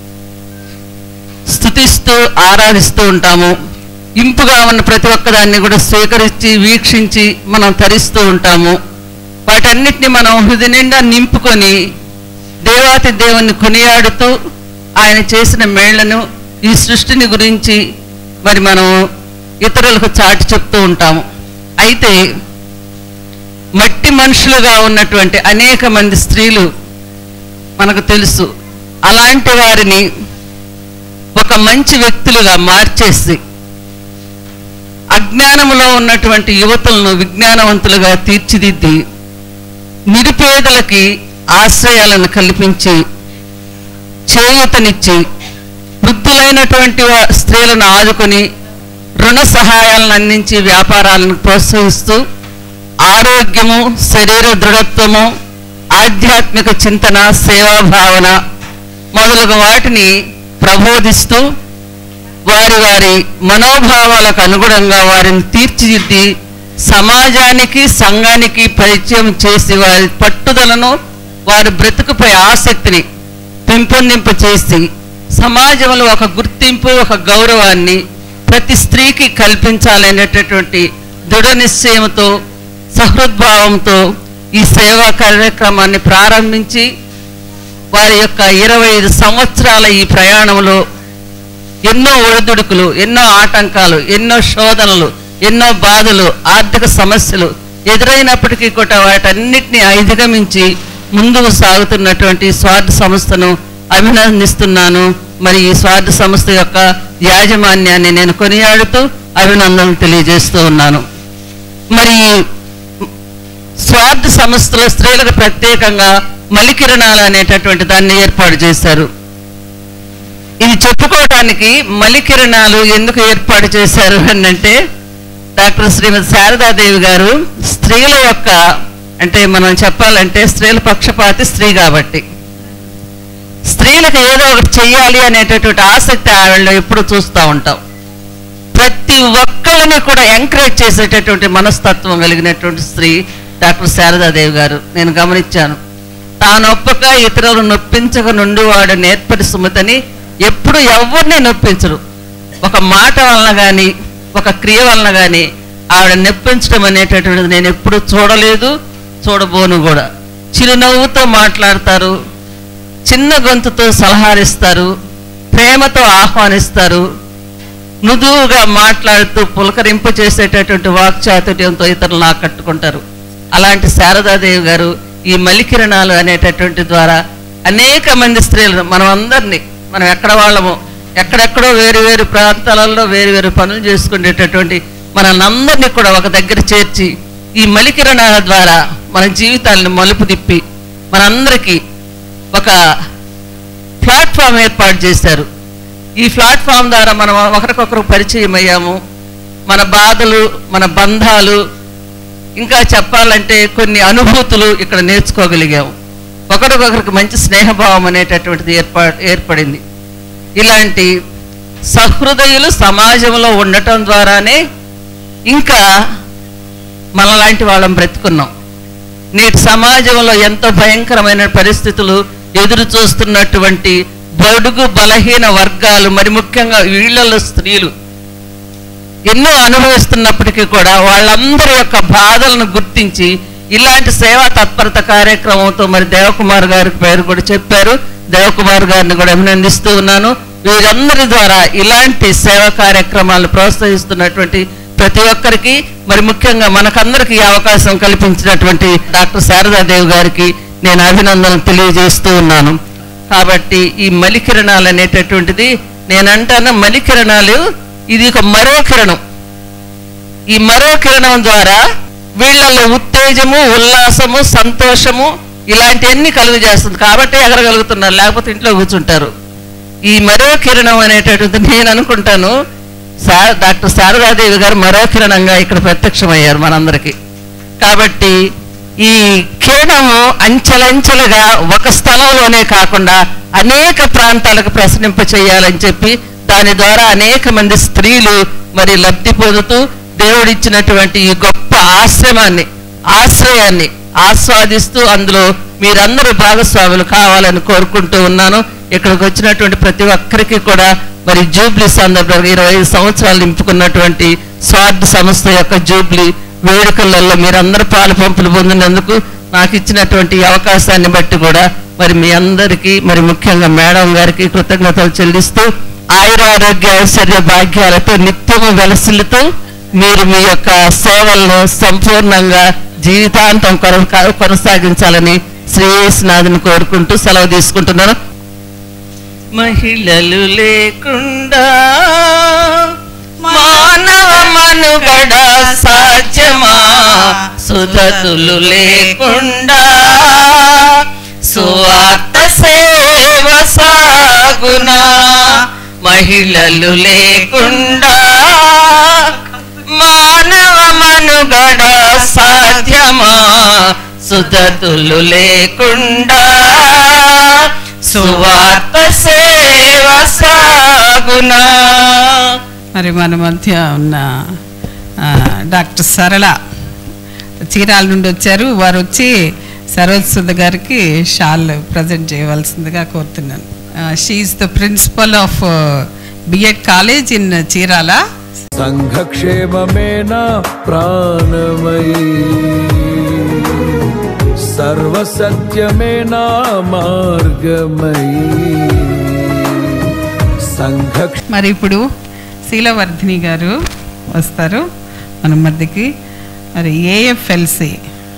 స్థుతిస్తూ ఆరాధిస్తూ ఉంటాము ఇంపుగా ఉన్న ప్రతి ఒక్కదాన్ని కూడా స్వీకరించి వీక్షించి మనం తరిస్తూ ఉంటాము వాటన్నిటిని మనం హృదయ నిండా నింపుకొని దేవాతి దేవుని కొనియాడుతూ ఆయన చేసిన మేళ్లను ఈ సృష్టిని గురించి మరి మనం ఇతరులకు చాటి చెప్తూ ఉంటాము అయితే మట్టి మనుషులుగా ఉన్నటువంటి అనేక మంది స్త్రీలు మనకు తెలుసు అలాంటి వారిని ఒక మంచి వ్యక్తులుగా మార్చేసి అజ్ఞానములో ఉన్నటువంటి యువతులను విజ్ఞానవంతులుగా తీర్చిదిద్ది నిరుపేదలకి ఆశ్రయాలను కల్పించి చేయూతనిచ్చి వృద్ధులైనటువంటి వా- స్త్రీలను ఆదుకొని రుణ సహాయాలను అందించి వ్యాపారాలను ప్రోత్సహిస్తూ ఆరోగ్యము శరీర దృఢత్వము ఆధ్యాత్మిక చింతన సేవా భావన మొదలగు వాటిని ప్రబోధిస్తూ వారి వారి మనోభావాలకు అనుగుణంగా వారిని తీర్చిదిద్ది సమాజానికి సంఘానికి పరిచయం చేసి వారి పట్టుదలను వారి బ్రతుకుపై ఆసక్తిని పెంపొందింప చేసి సమాజంలో ఒక గుర్తింపు ఒక గౌరవాన్ని ప్రతి స్త్రీకి కల్పించాలనేటటువంటి దృఢ నిశ్చయంతో సహృద్భావంతో ఈ సేవా కార్యక్రమాన్ని ప్రారంభించి వారి యొక్క ఇరవై ఐదు సంవత్సరాల ఈ ప్రయాణంలో ఎన్నో ఒడిదుడుకులు ఎన్నో ఆటంకాలు ఎన్నో శోధనలు ఎన్నో బాధలు ఆర్థిక సమస్యలు ఎదురైనప్పటికీ కూడా వాటన్నిటిని అధిగమించి ముందుకు సాగుతున్నటువంటి స్వార్థ సంస్థను అభినందిస్తున్నాను మరి ఈ స్వార్థ సంస్థ యొక్క యాజమాన్యాన్ని నేను కొనియాడుతూ అభినందనలు తెలియజేస్తూ ఉన్నాను మరి ఈ స్వార్థ సంస్థలో స్త్రీలకు ప్రత్యేకంగా మలికిరణాలు అనేటటువంటి దాన్ని ఏర్పాటు చేశారు ఇది చెప్పుకోవడానికి మలికిరణాలు ఎందుకు ఏర్పాటు చేశారు అని అంటే డాక్టర్ శ్రీమతి శారదాదేవి గారు స్త్రీల యొక్క అంటే మనం చెప్పాలంటే స్త్రీల పక్షపాతి స్త్రీ కాబట్టి స్త్రీలకు ఏదో ఒకటి చెయ్యాలి అనేటటువంటి ఆసక్తి ఆవిడలో ఎప్పుడు చూస్తూ ఉంటాం ప్రతి ఒక్కరిని కూడా ఎంకరేజ్ చేసేటటువంటి మనస్తత్వం కలిగినటువంటి స్త్రీ డాక్టర్ శారదాదేవి గారు నేను గమనించాను తానొప్పక ఇతరులను నొప్పించక నుండి వాడు నేర్పడి సుమతని ఎప్పుడు ఎవరిని నొప్పించరు ఒక మాట వలన కానీ ఒక క్రియ వలన కానీ ఆవిడ నొప్పించడం అనేటటువంటిది నేను ఎప్పుడు చూడలేదు చూడబోను కూడా చిరునవ్వుతో మాట్లాడతారు చిన్న గొంతుతో సలహాలిస్తారు ప్రేమతో ఆహ్వానిస్తారు మృదువుగా మాట్లాడుతూ పులకరింప చేసేటటువంటి వాక్చాతుర్యంతో ఇతరులను ఆకట్టుకుంటారు అలాంటి శారదాదేవి గారు ఈ మలికిరణాలు అనేటటువంటి ద్వారా అనేక మంది స్త్రీలను మనం అందరినీ మనం ఎక్కడ వాళ్ళము ఎక్కడెక్కడో వేరు వేరు ప్రాంతాలలో వేరు వేరు పనులు చేసుకునేటటువంటి మనందరినీ కూడా ఒక దగ్గర చేర్చి ఈ మలికిరణాల ద్వారా మన జీవితాలను మలుపు తిప్పి మనందరికీ ఒక ప్లాట్ఫామ్ ఏర్పాటు చేశారు ఈ ప్లాట్ఫామ్ ద్వారా మనం ఒకరికొకరు పరిచయం అయ్యాము మన బాధలు మన బంధాలు ఇంకా చెప్పాలంటే కొన్ని అనుభూతులు ఇక్కడ నేర్చుకోగలిగాము ఒకరికొకరికి మంచి స్నేహభావం అనేటటువంటిది ఏర్పా ఏర్పడింది ఇలాంటి సహృదయులు సమాజంలో ఉండటం ద్వారానే ఇంకా మనలాంటి వాళ్ళం బ్రతుకున్నాం నేటి సమాజంలో ఎంతో భయంకరమైన పరిస్థితులు ఎదురు చూస్తున్నటువంటి బడుగు బలహీన వర్గాలు మరి ముఖ్యంగా వీళ్ళలో స్త్రీలు ఎన్నో అనుభవిస్తున్నప్పటికీ కూడా వాళ్ళందరి యొక్క బాధలను గుర్తించి ఇలాంటి సేవా తత్పరత కార్యక్రమంతో మరి దేవకుమార్ గారి పేరు కూడా చెప్పారు దేవకుమార్ గారిని కూడా అభినందిస్తూ ఉన్నాను వీరందరి ద్వారా ఇలాంటి సేవా కార్యక్రమాలను ప్రోత్సహిస్తున్నటువంటి ప్రతి ఒక్కరికి మరి ముఖ్యంగా మనకందరికి ఈ అవకాశం కల్పించినటువంటి డాక్టర్ శారదాదేవి గారికి నేను అభినందనలు తెలియజేస్తూ ఉన్నాను కాబట్టి ఈ మలికిరణాలు అనేటటువంటిది నేను అంటాను మలికిరణాలు ఇది ఒక మరో కిరణం ఈ మరో కిరణం ద్వారా వీళ్ళలో ఉత్తేజము ఉల్లాసము సంతోషము ఇలాంటివన్నీ కలుగు చేస్తుంది కాబట్టి ఎగరగలుగుతున్నారు లేకపోతే ఇంట్లో కూర్చుంటారు ఈ మరో కిరణం అనేటటువంటిది నేను అనుకుంటాను సా డాక్టర్ శారదాదేవి గారు మరో కిరణంగా ఇక్కడ ప్రత్యక్షమయ్యారు మనందరికీ కాబట్టి ఈ కిరణము అంచెలంచెలుగా ఒక స్థలంలోనే కాకుండా అనేక ప్రాంతాలకు ప్రసరింప చేయాలని చెప్పి దాని ద్వారా అనేక మంది స్త్రీలు మరి లబ్ధి పొందుతూ దేవుడిచ్చినటువంటి ఈ గొప్ప ఆశ్రమాన్ని ఆశ్రయాన్ని ఆస్వాదిస్తూ అందులో మీరందరూ భాగస్వాములు కావాలని కోరుకుంటూ ఉన్నాను ఇక్కడికి వచ్చినటువంటి ప్రతి ఒక్కరికి కూడా మరి జూబ్లీ సందర్భంగా ఇరవై ఐదు సంవత్సరాలు నింపుకున్నటువంటి స్వార్థ సంస్థ యొక్క జూబ్లీ వేడుకలలో మీరందరూ పాలు పంపులు పొందినందుకు నాకు ఇచ్చినటువంటి ఈ అవకాశాన్ని బట్టి కూడా మరి మీ అందరికీ మరి ముఖ్యంగా మేడం గారికి కృతజ్ఞతలు చెల్లిస్తూ ఆయురారోగ్య ఐశ్వర్య భాగ్యాలతో నిత్యము వెలసిల్లుతూ మీరు మీ యొక్క సేవలను సంపూర్ణంగా జీవితాంతం కొన- కొనసాగించాలని శ్రీయేసునాథుని కోరుకుంటూ సెలవు తీసుకుంటున్నాను మహిళలు లేకుండా మానవ మనుగడ సాధ్యమా సుధతులు లేకుండా సువార్త సేవ సాగునా మహిళలు లేకుండా మానవ మనుగడ సాధ్యమా సుతతులు లేకుండా సువార్త సేవ సాగునా మరి మన మధ్య ఉన్న ఆ, డాక్టర్ సరళ చీరాల నుండి వచ్చారు వారు వచ్చి సరోజ్ సుధ గారికి షాల్ ప్రజెంట్ చేయవలసిందిగా కోరుతున్నాను she's the principal of BEd college in Chirala సంఘక్షేమమే నా ప్రాణమై సర్వసత్యమే నా మార్గమై సంఘ మరి ఇప్పుడు శీలవర్ధిని గారు వస్తారు మన మధ్యకి మరి AFLC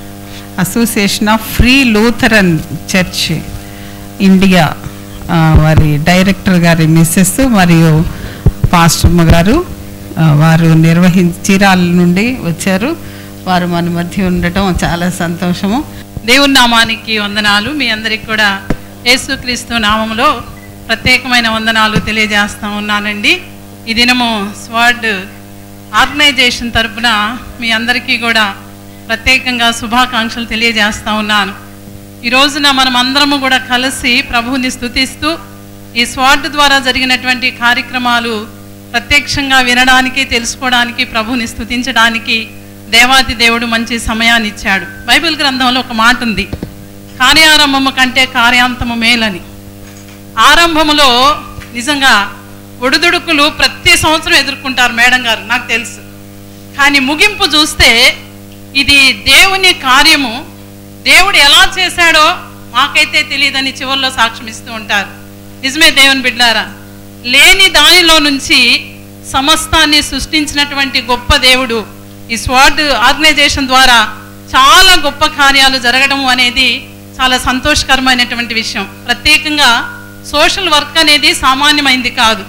association of free Lutheran church India ఆ, వారి డైరెక్టర్ గారి మిస్సెస్ మరియు పాస్టర్మ గారు ఆ, వారు నిర్వహి చీరాల నుండి వచ్చారు వారు మన మధ్య ఉండటం చాలా సంతోషము దేవుని నామానికి వందనాలు మీ అందరికి కూడా యేసుక్రీస్తు నామములో ప్రత్యేకమైన వందనాలు తెలియజేస్తా ఉన్నానండి ఈ దినము స్వాడ్ ఆర్గనైజేషన్ తరపున మీ అందరికీ కూడా ప్రత్యేకంగా శుభాకాంక్షలు తెలియజేస్తా ఉన్నాను ఈ రోజున మనం అందరము కూడా కలిసి ప్రభువుని స్తుతిస్తూ ఈ స్వాడ్ ద్వారా జరిగినటువంటి కార్యక్రమాలు ప్రత్యక్షంగా వినడానికి తెలుసుకోవడానికి ప్రభువుని స్తుతించడానికి దేవాది దేవుడు మంచి సమయాన్ని ఇచ్చాడు బైబిల్ గ్రంథంలో ఒక మాట ఉంది కార్యారంభము కంటే కార్యాంతము మేలని ఆరంభములో నిజంగా ఒడిదుడుకులు ప్రతి సంవత్సరం ఎదుర్కొంటారు మేడం గారు నాకు తెలుసు కానీ ముగింపు చూస్తే ఇది దేవుని కార్యము దేవుడు ఎలా చేశాడో మాకైతే తెలియదని చివరిలో సాక్ష్యం ఇస్తూ ఉంటారు నిజమే దేవుని బిడ్డారా లేని దానిలో నుంచి సమస్తాన్ని సృష్టించినటువంటి గొప్ప దేవుడు ఈ స్వాడ్ ఆర్గనైజేషన్ ద్వారా చాలా గొప్ప కార్యాలు జరగడం అనేది చాలా సంతోషకరమైనటువంటి విషయం ప్రత్యేకంగా సోషల్ వర్క్ అనేది సామాన్యమైంది కాదు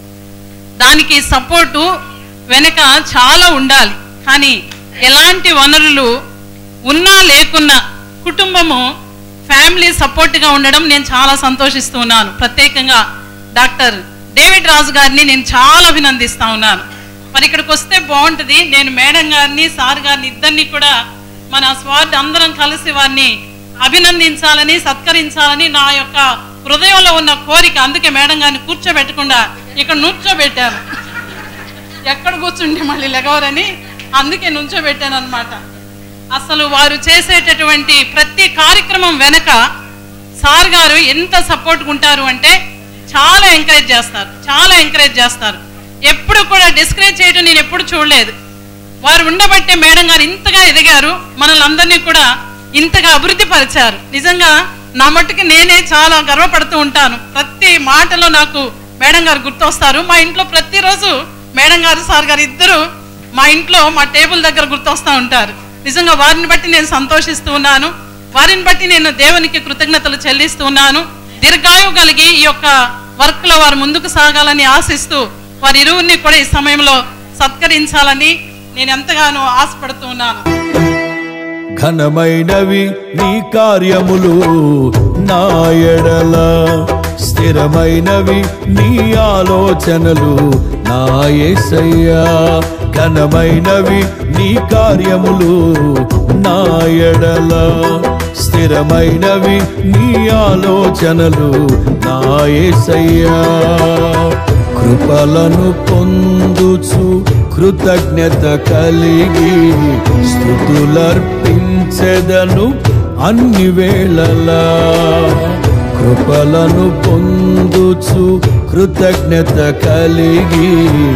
దానికి సపోర్టు వెనక చాలా ఉండాలి కానీ ఎలాంటి వనరులు ఉన్నా లేకున్నా కుటుంబము ఫ్యామిలీ సపోర్ట్గా ఉండడం నేను చాలా సంతోషిస్తూ ఉన్నాను ప్రత్యేకంగా డాక్టర్ డేవిడ్ రాజు గారిని నేను చాలా అభినందిస్తా ఉన్నాను మరి ఇక్కడికి వస్తే బాగుంటుంది నేను మేడం గారిని సార్ గారిని ఇద్దరిని కూడా మన స్వార్థ అందరం కలిసి వారిని అభినందించాలని సత్కరించాలని నా యొక్క హృదయంలో ఉన్న కోరిక అందుకే మేడం గారిని కూర్చోబెట్టకుండా ఇక్కడ నుంచోబెట్టాను ఎక్కడ కూర్చుంటే మళ్ళీ లెగవరని అందుకే నుంచోబెట్టాను అనమాట అసలు వారు చేసేటటువంటి ప్రతి కార్యక్రమం వెనక సార్ గారు ఎంత సపోర్ట్ ఉంటారు అంటే చాలా ఎంకరేజ్ చేస్తారు చాలా ఎంకరేజ్ చేస్తారు ఎప్పుడు కూడా డిస్కరేజ్ చేయడం నేను ఎప్పుడు చూడలేదు వారు ఉండబట్టే మేడం గారు ఇంతగా ఎదిగారు మనల్ని అందరినీ కూడా ఇంతగా అభివృద్ధి పరిచారు నిజంగా నా మట్టుకు నేనే చాలా గర్వపడుతూ ఉంటాను ప్రతి మాటలో నాకు మేడం గారు గుర్తొస్తారు మా ఇంట్లో ప్రతిరోజు మేడం గారు సార్ గారు ఇద్దరు మా ఇంట్లో మా టేబుల్ దగ్గర గుర్తొస్తూ ఉంటారు నిజంగా వారిని బట్టి నేను సంతోషిస్తూ ఉన్నాను వారిని బట్టి నేను దేవునికి కృతజ్ఞతలు చెల్లిస్తూ ఉన్నాను దీర్ఘాయువు కలిగి ఈ యొక్క వర్క్ లో వారు ముందుకు సాగాలని ఆశిస్తూ వారి ఇరువురిని కూడా ఈ సమయంలో సత్కరించాలని నేను ఎంతగానో ఆశపడుతూ ఉన్నాను ఘనమైనవి నీ కార్యములు నా ఎడల స్థిరమైనవి నీ ఆలోచనలు నా యేసయ్యా ఘనమైనవి నీ కార్యములు నా ఎడల స్థిరమైనవి నీ ఆలోచనలు నా యేసయ్యా కృపలను పొందుచు కృతజ్ఞత కలిగి స్థుతులర్పించెదను అన్ని వేళలా కృపలను పొందుచు కృతజ్ఞత కలిగి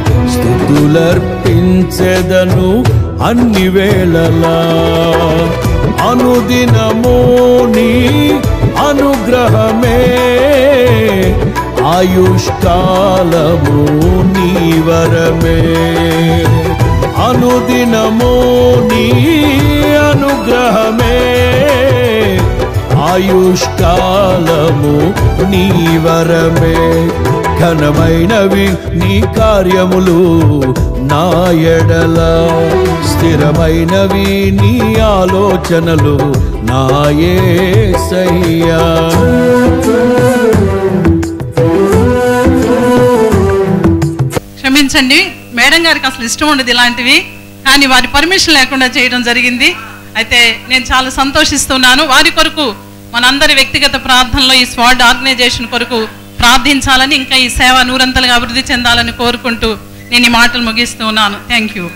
స్థుతులర్పించెదను అన్ని వేళలా అనుదినము నీ అనుగ్రహమే ఆయుష్కాలము నీ వరమే అనుదినము నీ అనుగ్రహమే ఆయుష్కాలము నీ వరమే ఘనమైనవి నీ కార్యములు నా ఎడల స్థిరమైనవి నీ ఆలోచనలు నా యేసయ్యా క్షమించండి మేడం గారికి అసలు ఇష్టం ఉండదు ఇలాంటివి కానీ వారి పర్మిషన్ లేకుండా చేయడం జరిగింది అయితే నేను చాలా సంతోషిస్తున్నాను వారి కొరకు మనందరి వ్యక్తిగత ప్రార్థనలో ఈ స్వాడ్ ఆర్గనైజేషన్ కొరకు ప్రార్థించాలని ఇంకా ఈ సేవ నూరంతలుగా అభివృద్ధి చెందాలని కోరుకుంటూ నేను ఈ మాటలు ముగిస్తూ ఉన్నాను థ్యాంక్ యూ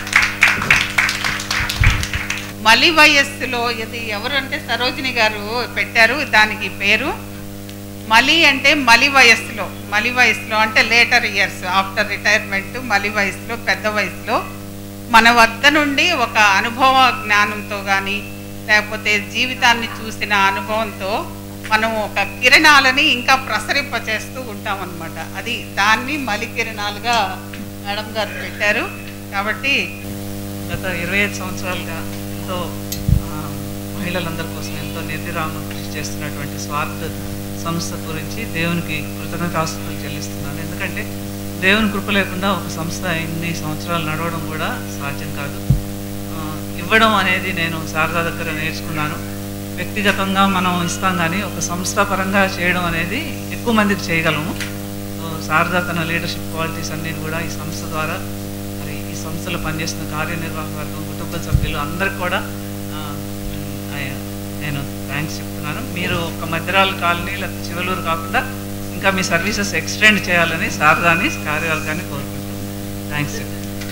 మలి వయస్సులో ఇది ఎవరు అంటే సరోజిని గారు పెట్టారు దానికి పేరు మలి అంటే మలి వయస్సులో మలి వయసులో అంటే లేటర్ ఇయర్స్ ఆఫ్టర్ రిటైర్మెంట్ మలి వయసులో పెద్ద వయసులో మన వద్ద నుండి ఒక అనుభవ జ్ఞానంతో కానీ లేకపోతే జీవితాన్ని చూసిన అనుభవంతో మనం ఒక కిరణాలని ఇంకా ప్రసరింప చేస్తూ ఉంటాం అనమాట అది దాన్ని మలి కిరణాలుగా మేడం గారు పెట్టారు కాబట్టి గత ఇరవై ఐదు సంవత్సరాలుగా ఎంతో ఆ, మహిళలందరి కోసం ఎంతో నిర్విరామ కృషి చేస్తున్నటువంటి స్వార్థ సంస్థ గురించి దేవునికి కృతజ్ఞతాస్తుతులు చెల్లిస్తున్నాను ఎందుకంటే దేవుని కృప లేకుండా ఒక సంస్థ ఇన్ని సంవత్సరాలు నడవడం కూడా సాధ్యం కాదు ఆ, ఇవ్వడం అనేది నేను శారదా దగ్గర నేర్చుకున్నాను వ్యక్తిగతంగా మనం ఇస్తాం కానీ ఒక సంస్థ పరంగా చేయడం అనేది ఎక్కువ మందికి చేయగలము సో శారదా తన లీడర్షిప్ క్వాలిటీస్ అన్ని కూడా ఈ సంస్థ ద్వారా మరి ఈ సంస్థలో పనిచేస్తున్న కార్యనిర్వాహక వర్గం కుటుంబ సభ్యులు అందరికి కూడా ఆ, ఆ, నేను థ్యాంక్స్ చెప్తున్నాను మీరు ఒక మధ్యరాల కాలనీ లేకపోతే చివలూరు కాకుండా ఇంకా మీ సర్వీసెస్ ఎక్స్టెండ్ చేయాలని శారదాని కార్యవర్గాన్ని కోరుకుంటున్నాను థ్యాంక్స్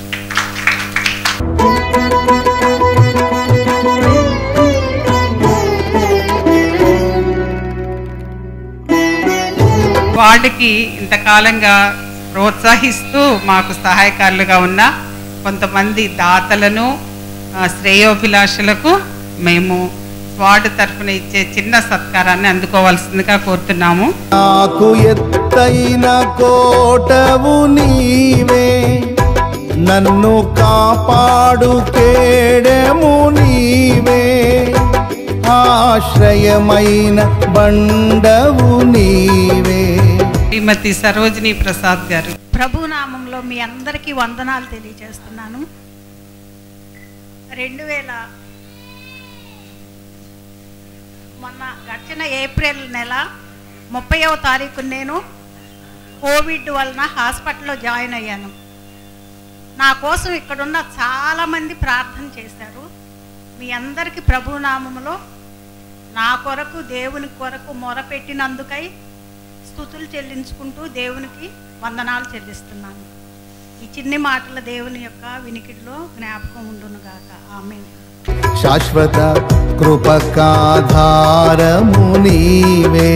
వార్డుకి ఇంతకాలంగా ప్రోత్సహిస్తూ మాకు సహాయకారులుగా ఉన్న కొంతమంది దాతలను ఆ, శ్రేయోభిలాషులకు మేము వార్డు తరఫున ఇచ్చే చిన్న సత్కారాన్ని అందుకోవాల్సిందిగా కోరుతున్నాము నాకు ఎత్తైన కోటవు నీవే నన్ను కాపాడు కేడము నీవే ఆశ్రయమైన బండవు నీవే శ్రీమతి సరోజిని ప్రసాద్ గారు ప్రభు నామంలో మీ అందరికీ వందనాలు తెలియజేస్తున్నాను రెండు వేల మొన్న గడిచిన ఏప్రిల్ నెల ముప్పైవ తారీఖు నేను కోవిడ్ వలన హాస్పిటల్లో జాయిన్ అయ్యాను నా కోసం ఇక్కడున్న చాలామంది ప్రార్థన చేశారు మీ అందరికీ ప్రభు నామములో నా కొరకు దేవుని కొరకు మొరపెట్టినందుకై స్థుతులు చెల్లించుకుంటూ దేవునికి వందనాలు చెల్లిస్తున్నాను ఈ చిన్ని మాటల దేవుని యొక్క వినికిడిలో జ్ఞాపకం ఉండునుగాక ఆమె శాశ్వత కృపకాధారము నీవే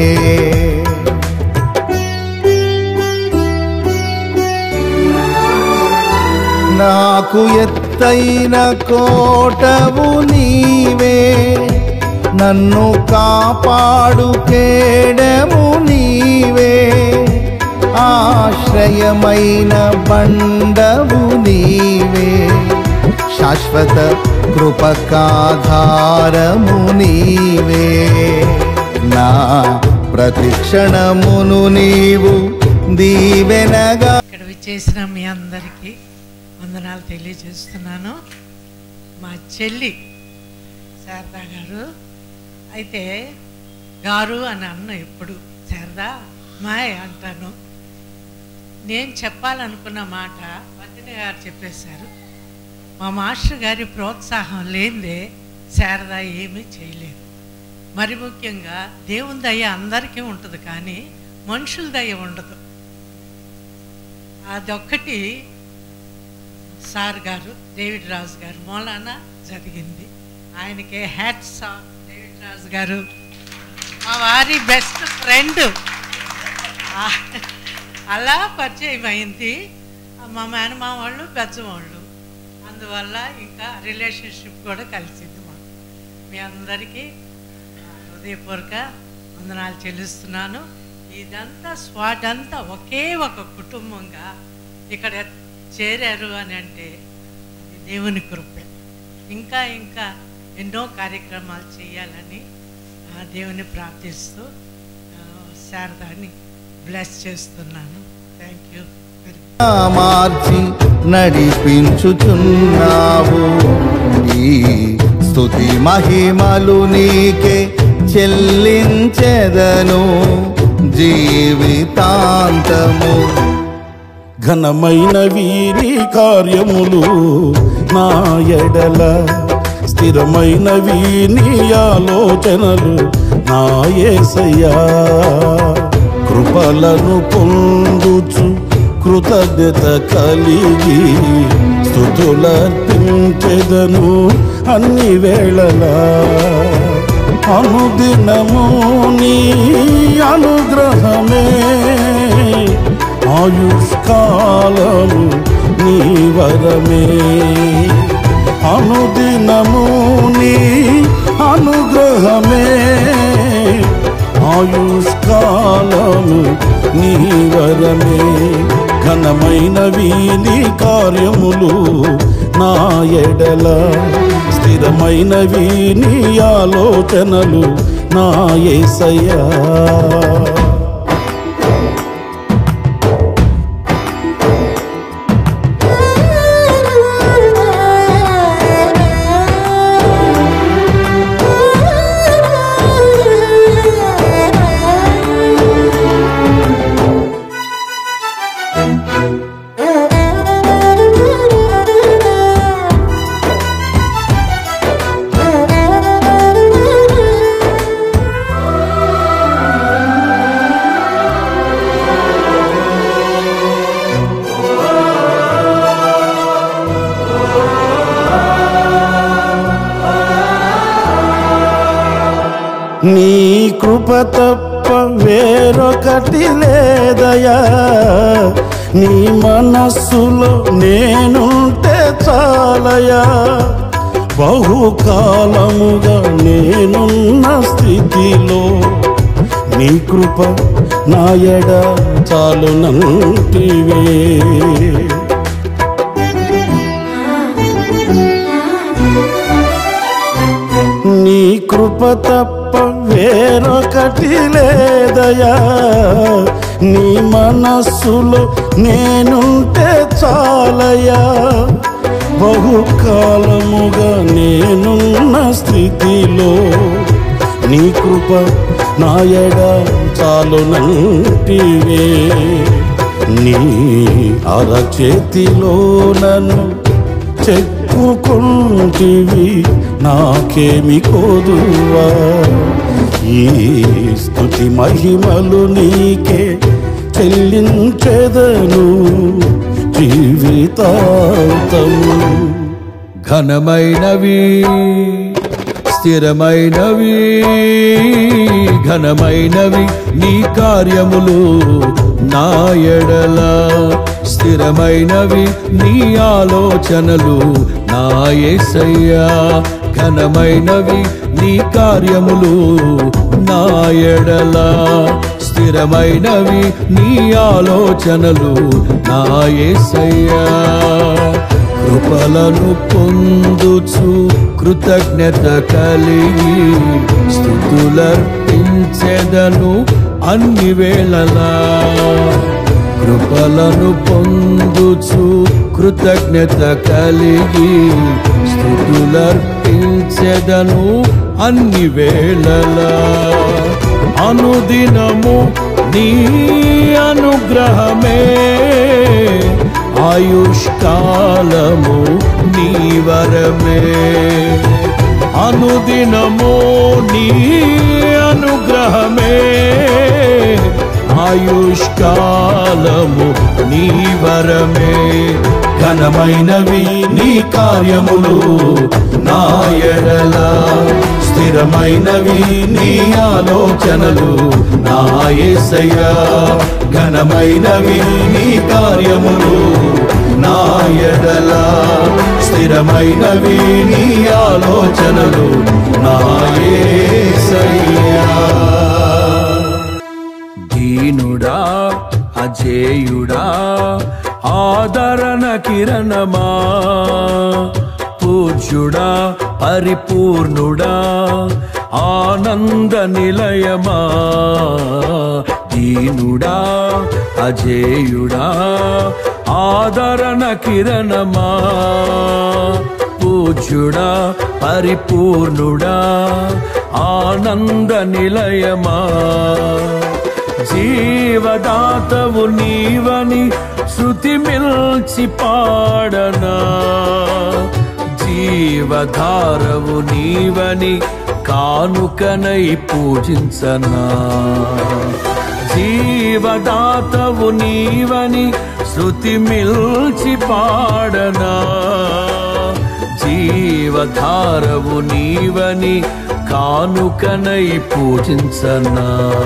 నాకు ఎత్తైన కోటవు నీవే నన్ను కాపాడు కేడము నీవే ఆశ్రయమైన బండవు నీవే శాశ్వత కృపకాధారము నీవే నా ప్రతిక్షణమును నీవు దీవెనగా ఇక్కడ విచ్చేసిన మీ అందరికీ వందనాలు తెలియజేస్తున్నాను మా చెల్లి శారదా గారు అయితే గారు అని అన్న ఎప్పుడు శారదా మాయ్ అంటాను నేను చెప్పాలనుకున్న మాట వదిన గారు చెప్పేశారు మా మాస్టర్ గారి ప్రోత్సాహం లేనిదే శారద ఏమీ చేయలేదు మరి ముఖ్యంగా దేవుని దయ అందరికీ ఉంటుంది కానీ మనుషుల దయ ఉండదు అదొక్కటి సార్ గారు డేవిడ్ రాజు గారు మూలాన జరిగింది ఆయనకే హ్యాట్స్ ఆఫ్ డేవిడ్ రాజు గారు మా వారి బెస్ట్ ఫ్రెండ్ అలా పరిచయం అయింది మా మేనమామ వాళ్ళు బెచ్చవాళ్ళు అందువల్ల ఇంకా రిలేషన్షిప్ కూడా కలిసింది మాకు మీ అందరికీ హృదయపూర్వక వందనాలు చెల్లిస్తున్నాను ఇదంతా స్వాట్ అంతా ఒకే ఒక కుటుంబంగా ఇక్కడ చేరారు అని అంటే అది దేవుని కృపే ఇంకా ఇంకా ఎన్నో కార్యక్రమాలు చేయాలని ఆ దేవుని ప్రార్థిస్తూ ఆ, శారదాని బ్లెస్ చేస్తున్నాను థ్యాంక్ యూ వెరీ మార్చి నడిపించుచున్నావు ఈ స్తుతి మహిమలు నీకే చెల్లించెదను జీవితాంతము ఘనమైనవి నీ కార్యములు నా ఎడల స్థిరమైనవి నీ ఆలోచనలు నా యేసయ్యా కృపలను పొందుచు కృతజ్ఞత కలిగి స్థుతులర్పించెదను అన్ని వేళలా అనుదినము నీ అనుగ్రహమే ఆయుష్కాలము నీ వరమే అనుదినము నీ అనుగ్రహమే ఆయుష్కాలము నీ వరమే ఘనమైనవి నీ కార్యములు నా ఎడల స్థిరమైనవి నీ ఆలోచనలు నా యేసయ్యా నీ కృప తప్ప వేరొకటి లేదయా నీ మనస్సులో నేనుంటే చాలయా బహుకాలముగా నేనున్న స్థితిలో నీ కృప నాయడ చాలునంటివే నీ కృప తప్ప వేరొకటి లేదయా నీ మనస్సులో నేనుంటే చాలయా బహుకాలముగా నేనున్న స్థితిలో నీ కృప నాయడ చాలునంటివే నీ అరచేతిలో నన్ను చెప్పుకుంటివి నాకేమి కోదువా ఈ స్థుతి మహిమలు నీకే చెల్లించెదను జీవితాంతము ఘనమైనవి స్థిరమైనవి ఘనమైనవి నీ కార్యములు నా ఎడల స్థిరమైనవి నీ ఆలోచనలు నా యేసయ్యా ఘనమైనవి నీ కార్యములు నా ఎడల స్థిరమైనవి నీ ఆలోచనలు నా యేసయ్యా కృపలను పొందుచు కృతజ్ఞత కలిగి స్థుతులర్పించెదను అన్ని వేళలా కృపలను పొందుచు కృతజ్ఞత కలిగి స్థుతులర్పించెదను అన్ని వేళలా అనుదినము నీ అనుగ్రహమే ఆయుష్కాలము నీ వరమే అనుదినము నీ అనుగ్రహమే ఆయుష్కాలము నీ వరమే ఘనమైనవి నీ కార్యములు నా ఎడల స్థిరమైనవి నీ ఆలోచనలు నా యేసయ్యా ఘనమైనవి నీ కార్యములు నా ఎడల స్థిరమైనవి నీ ఆలోచనలు నా యేసయ్యా దీనుడా అజేయుడా ఆదరణ కిరణమా పూజ్యుడా పరిపూర్ణుడా ఆనంద నిలయమా దీనుడా అజేయుడా ఆదరణ కిరణమా పూజ్యుడా పరిపూర్ణుడా ఆనంద నిలయమా జీవదాతవు నీవని శృతి మిల్చి పాడనా జీవధారవు నీవని కానుకనై పూజించనా జీవదాతవు నీవని శృతి మిల్చి పాడనా జీవధారవు నీవని కానుకనై పూజించనా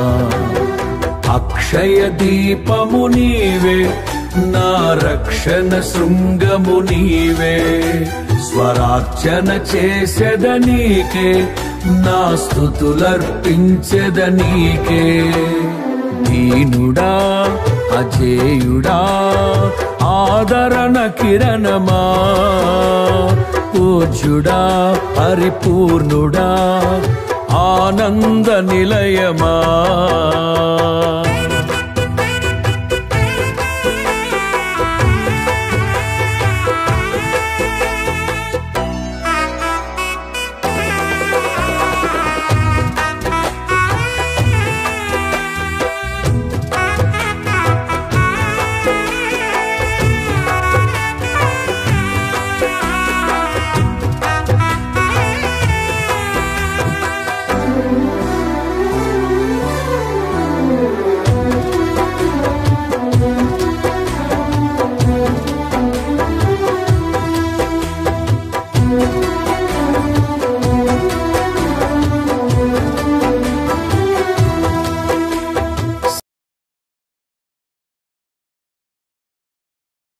అక్షయ దీపము నీవే నా రక్షణ శృంగము నీవే స్వరార్చన చేసెద నీకే నా స్థుతులర్పించెద నీకే దీనుడా అజేయుడా ఆదరణ కిరణమా పూజ్యుడా పరిపూర్ణుడా ఆనంద నిలయమా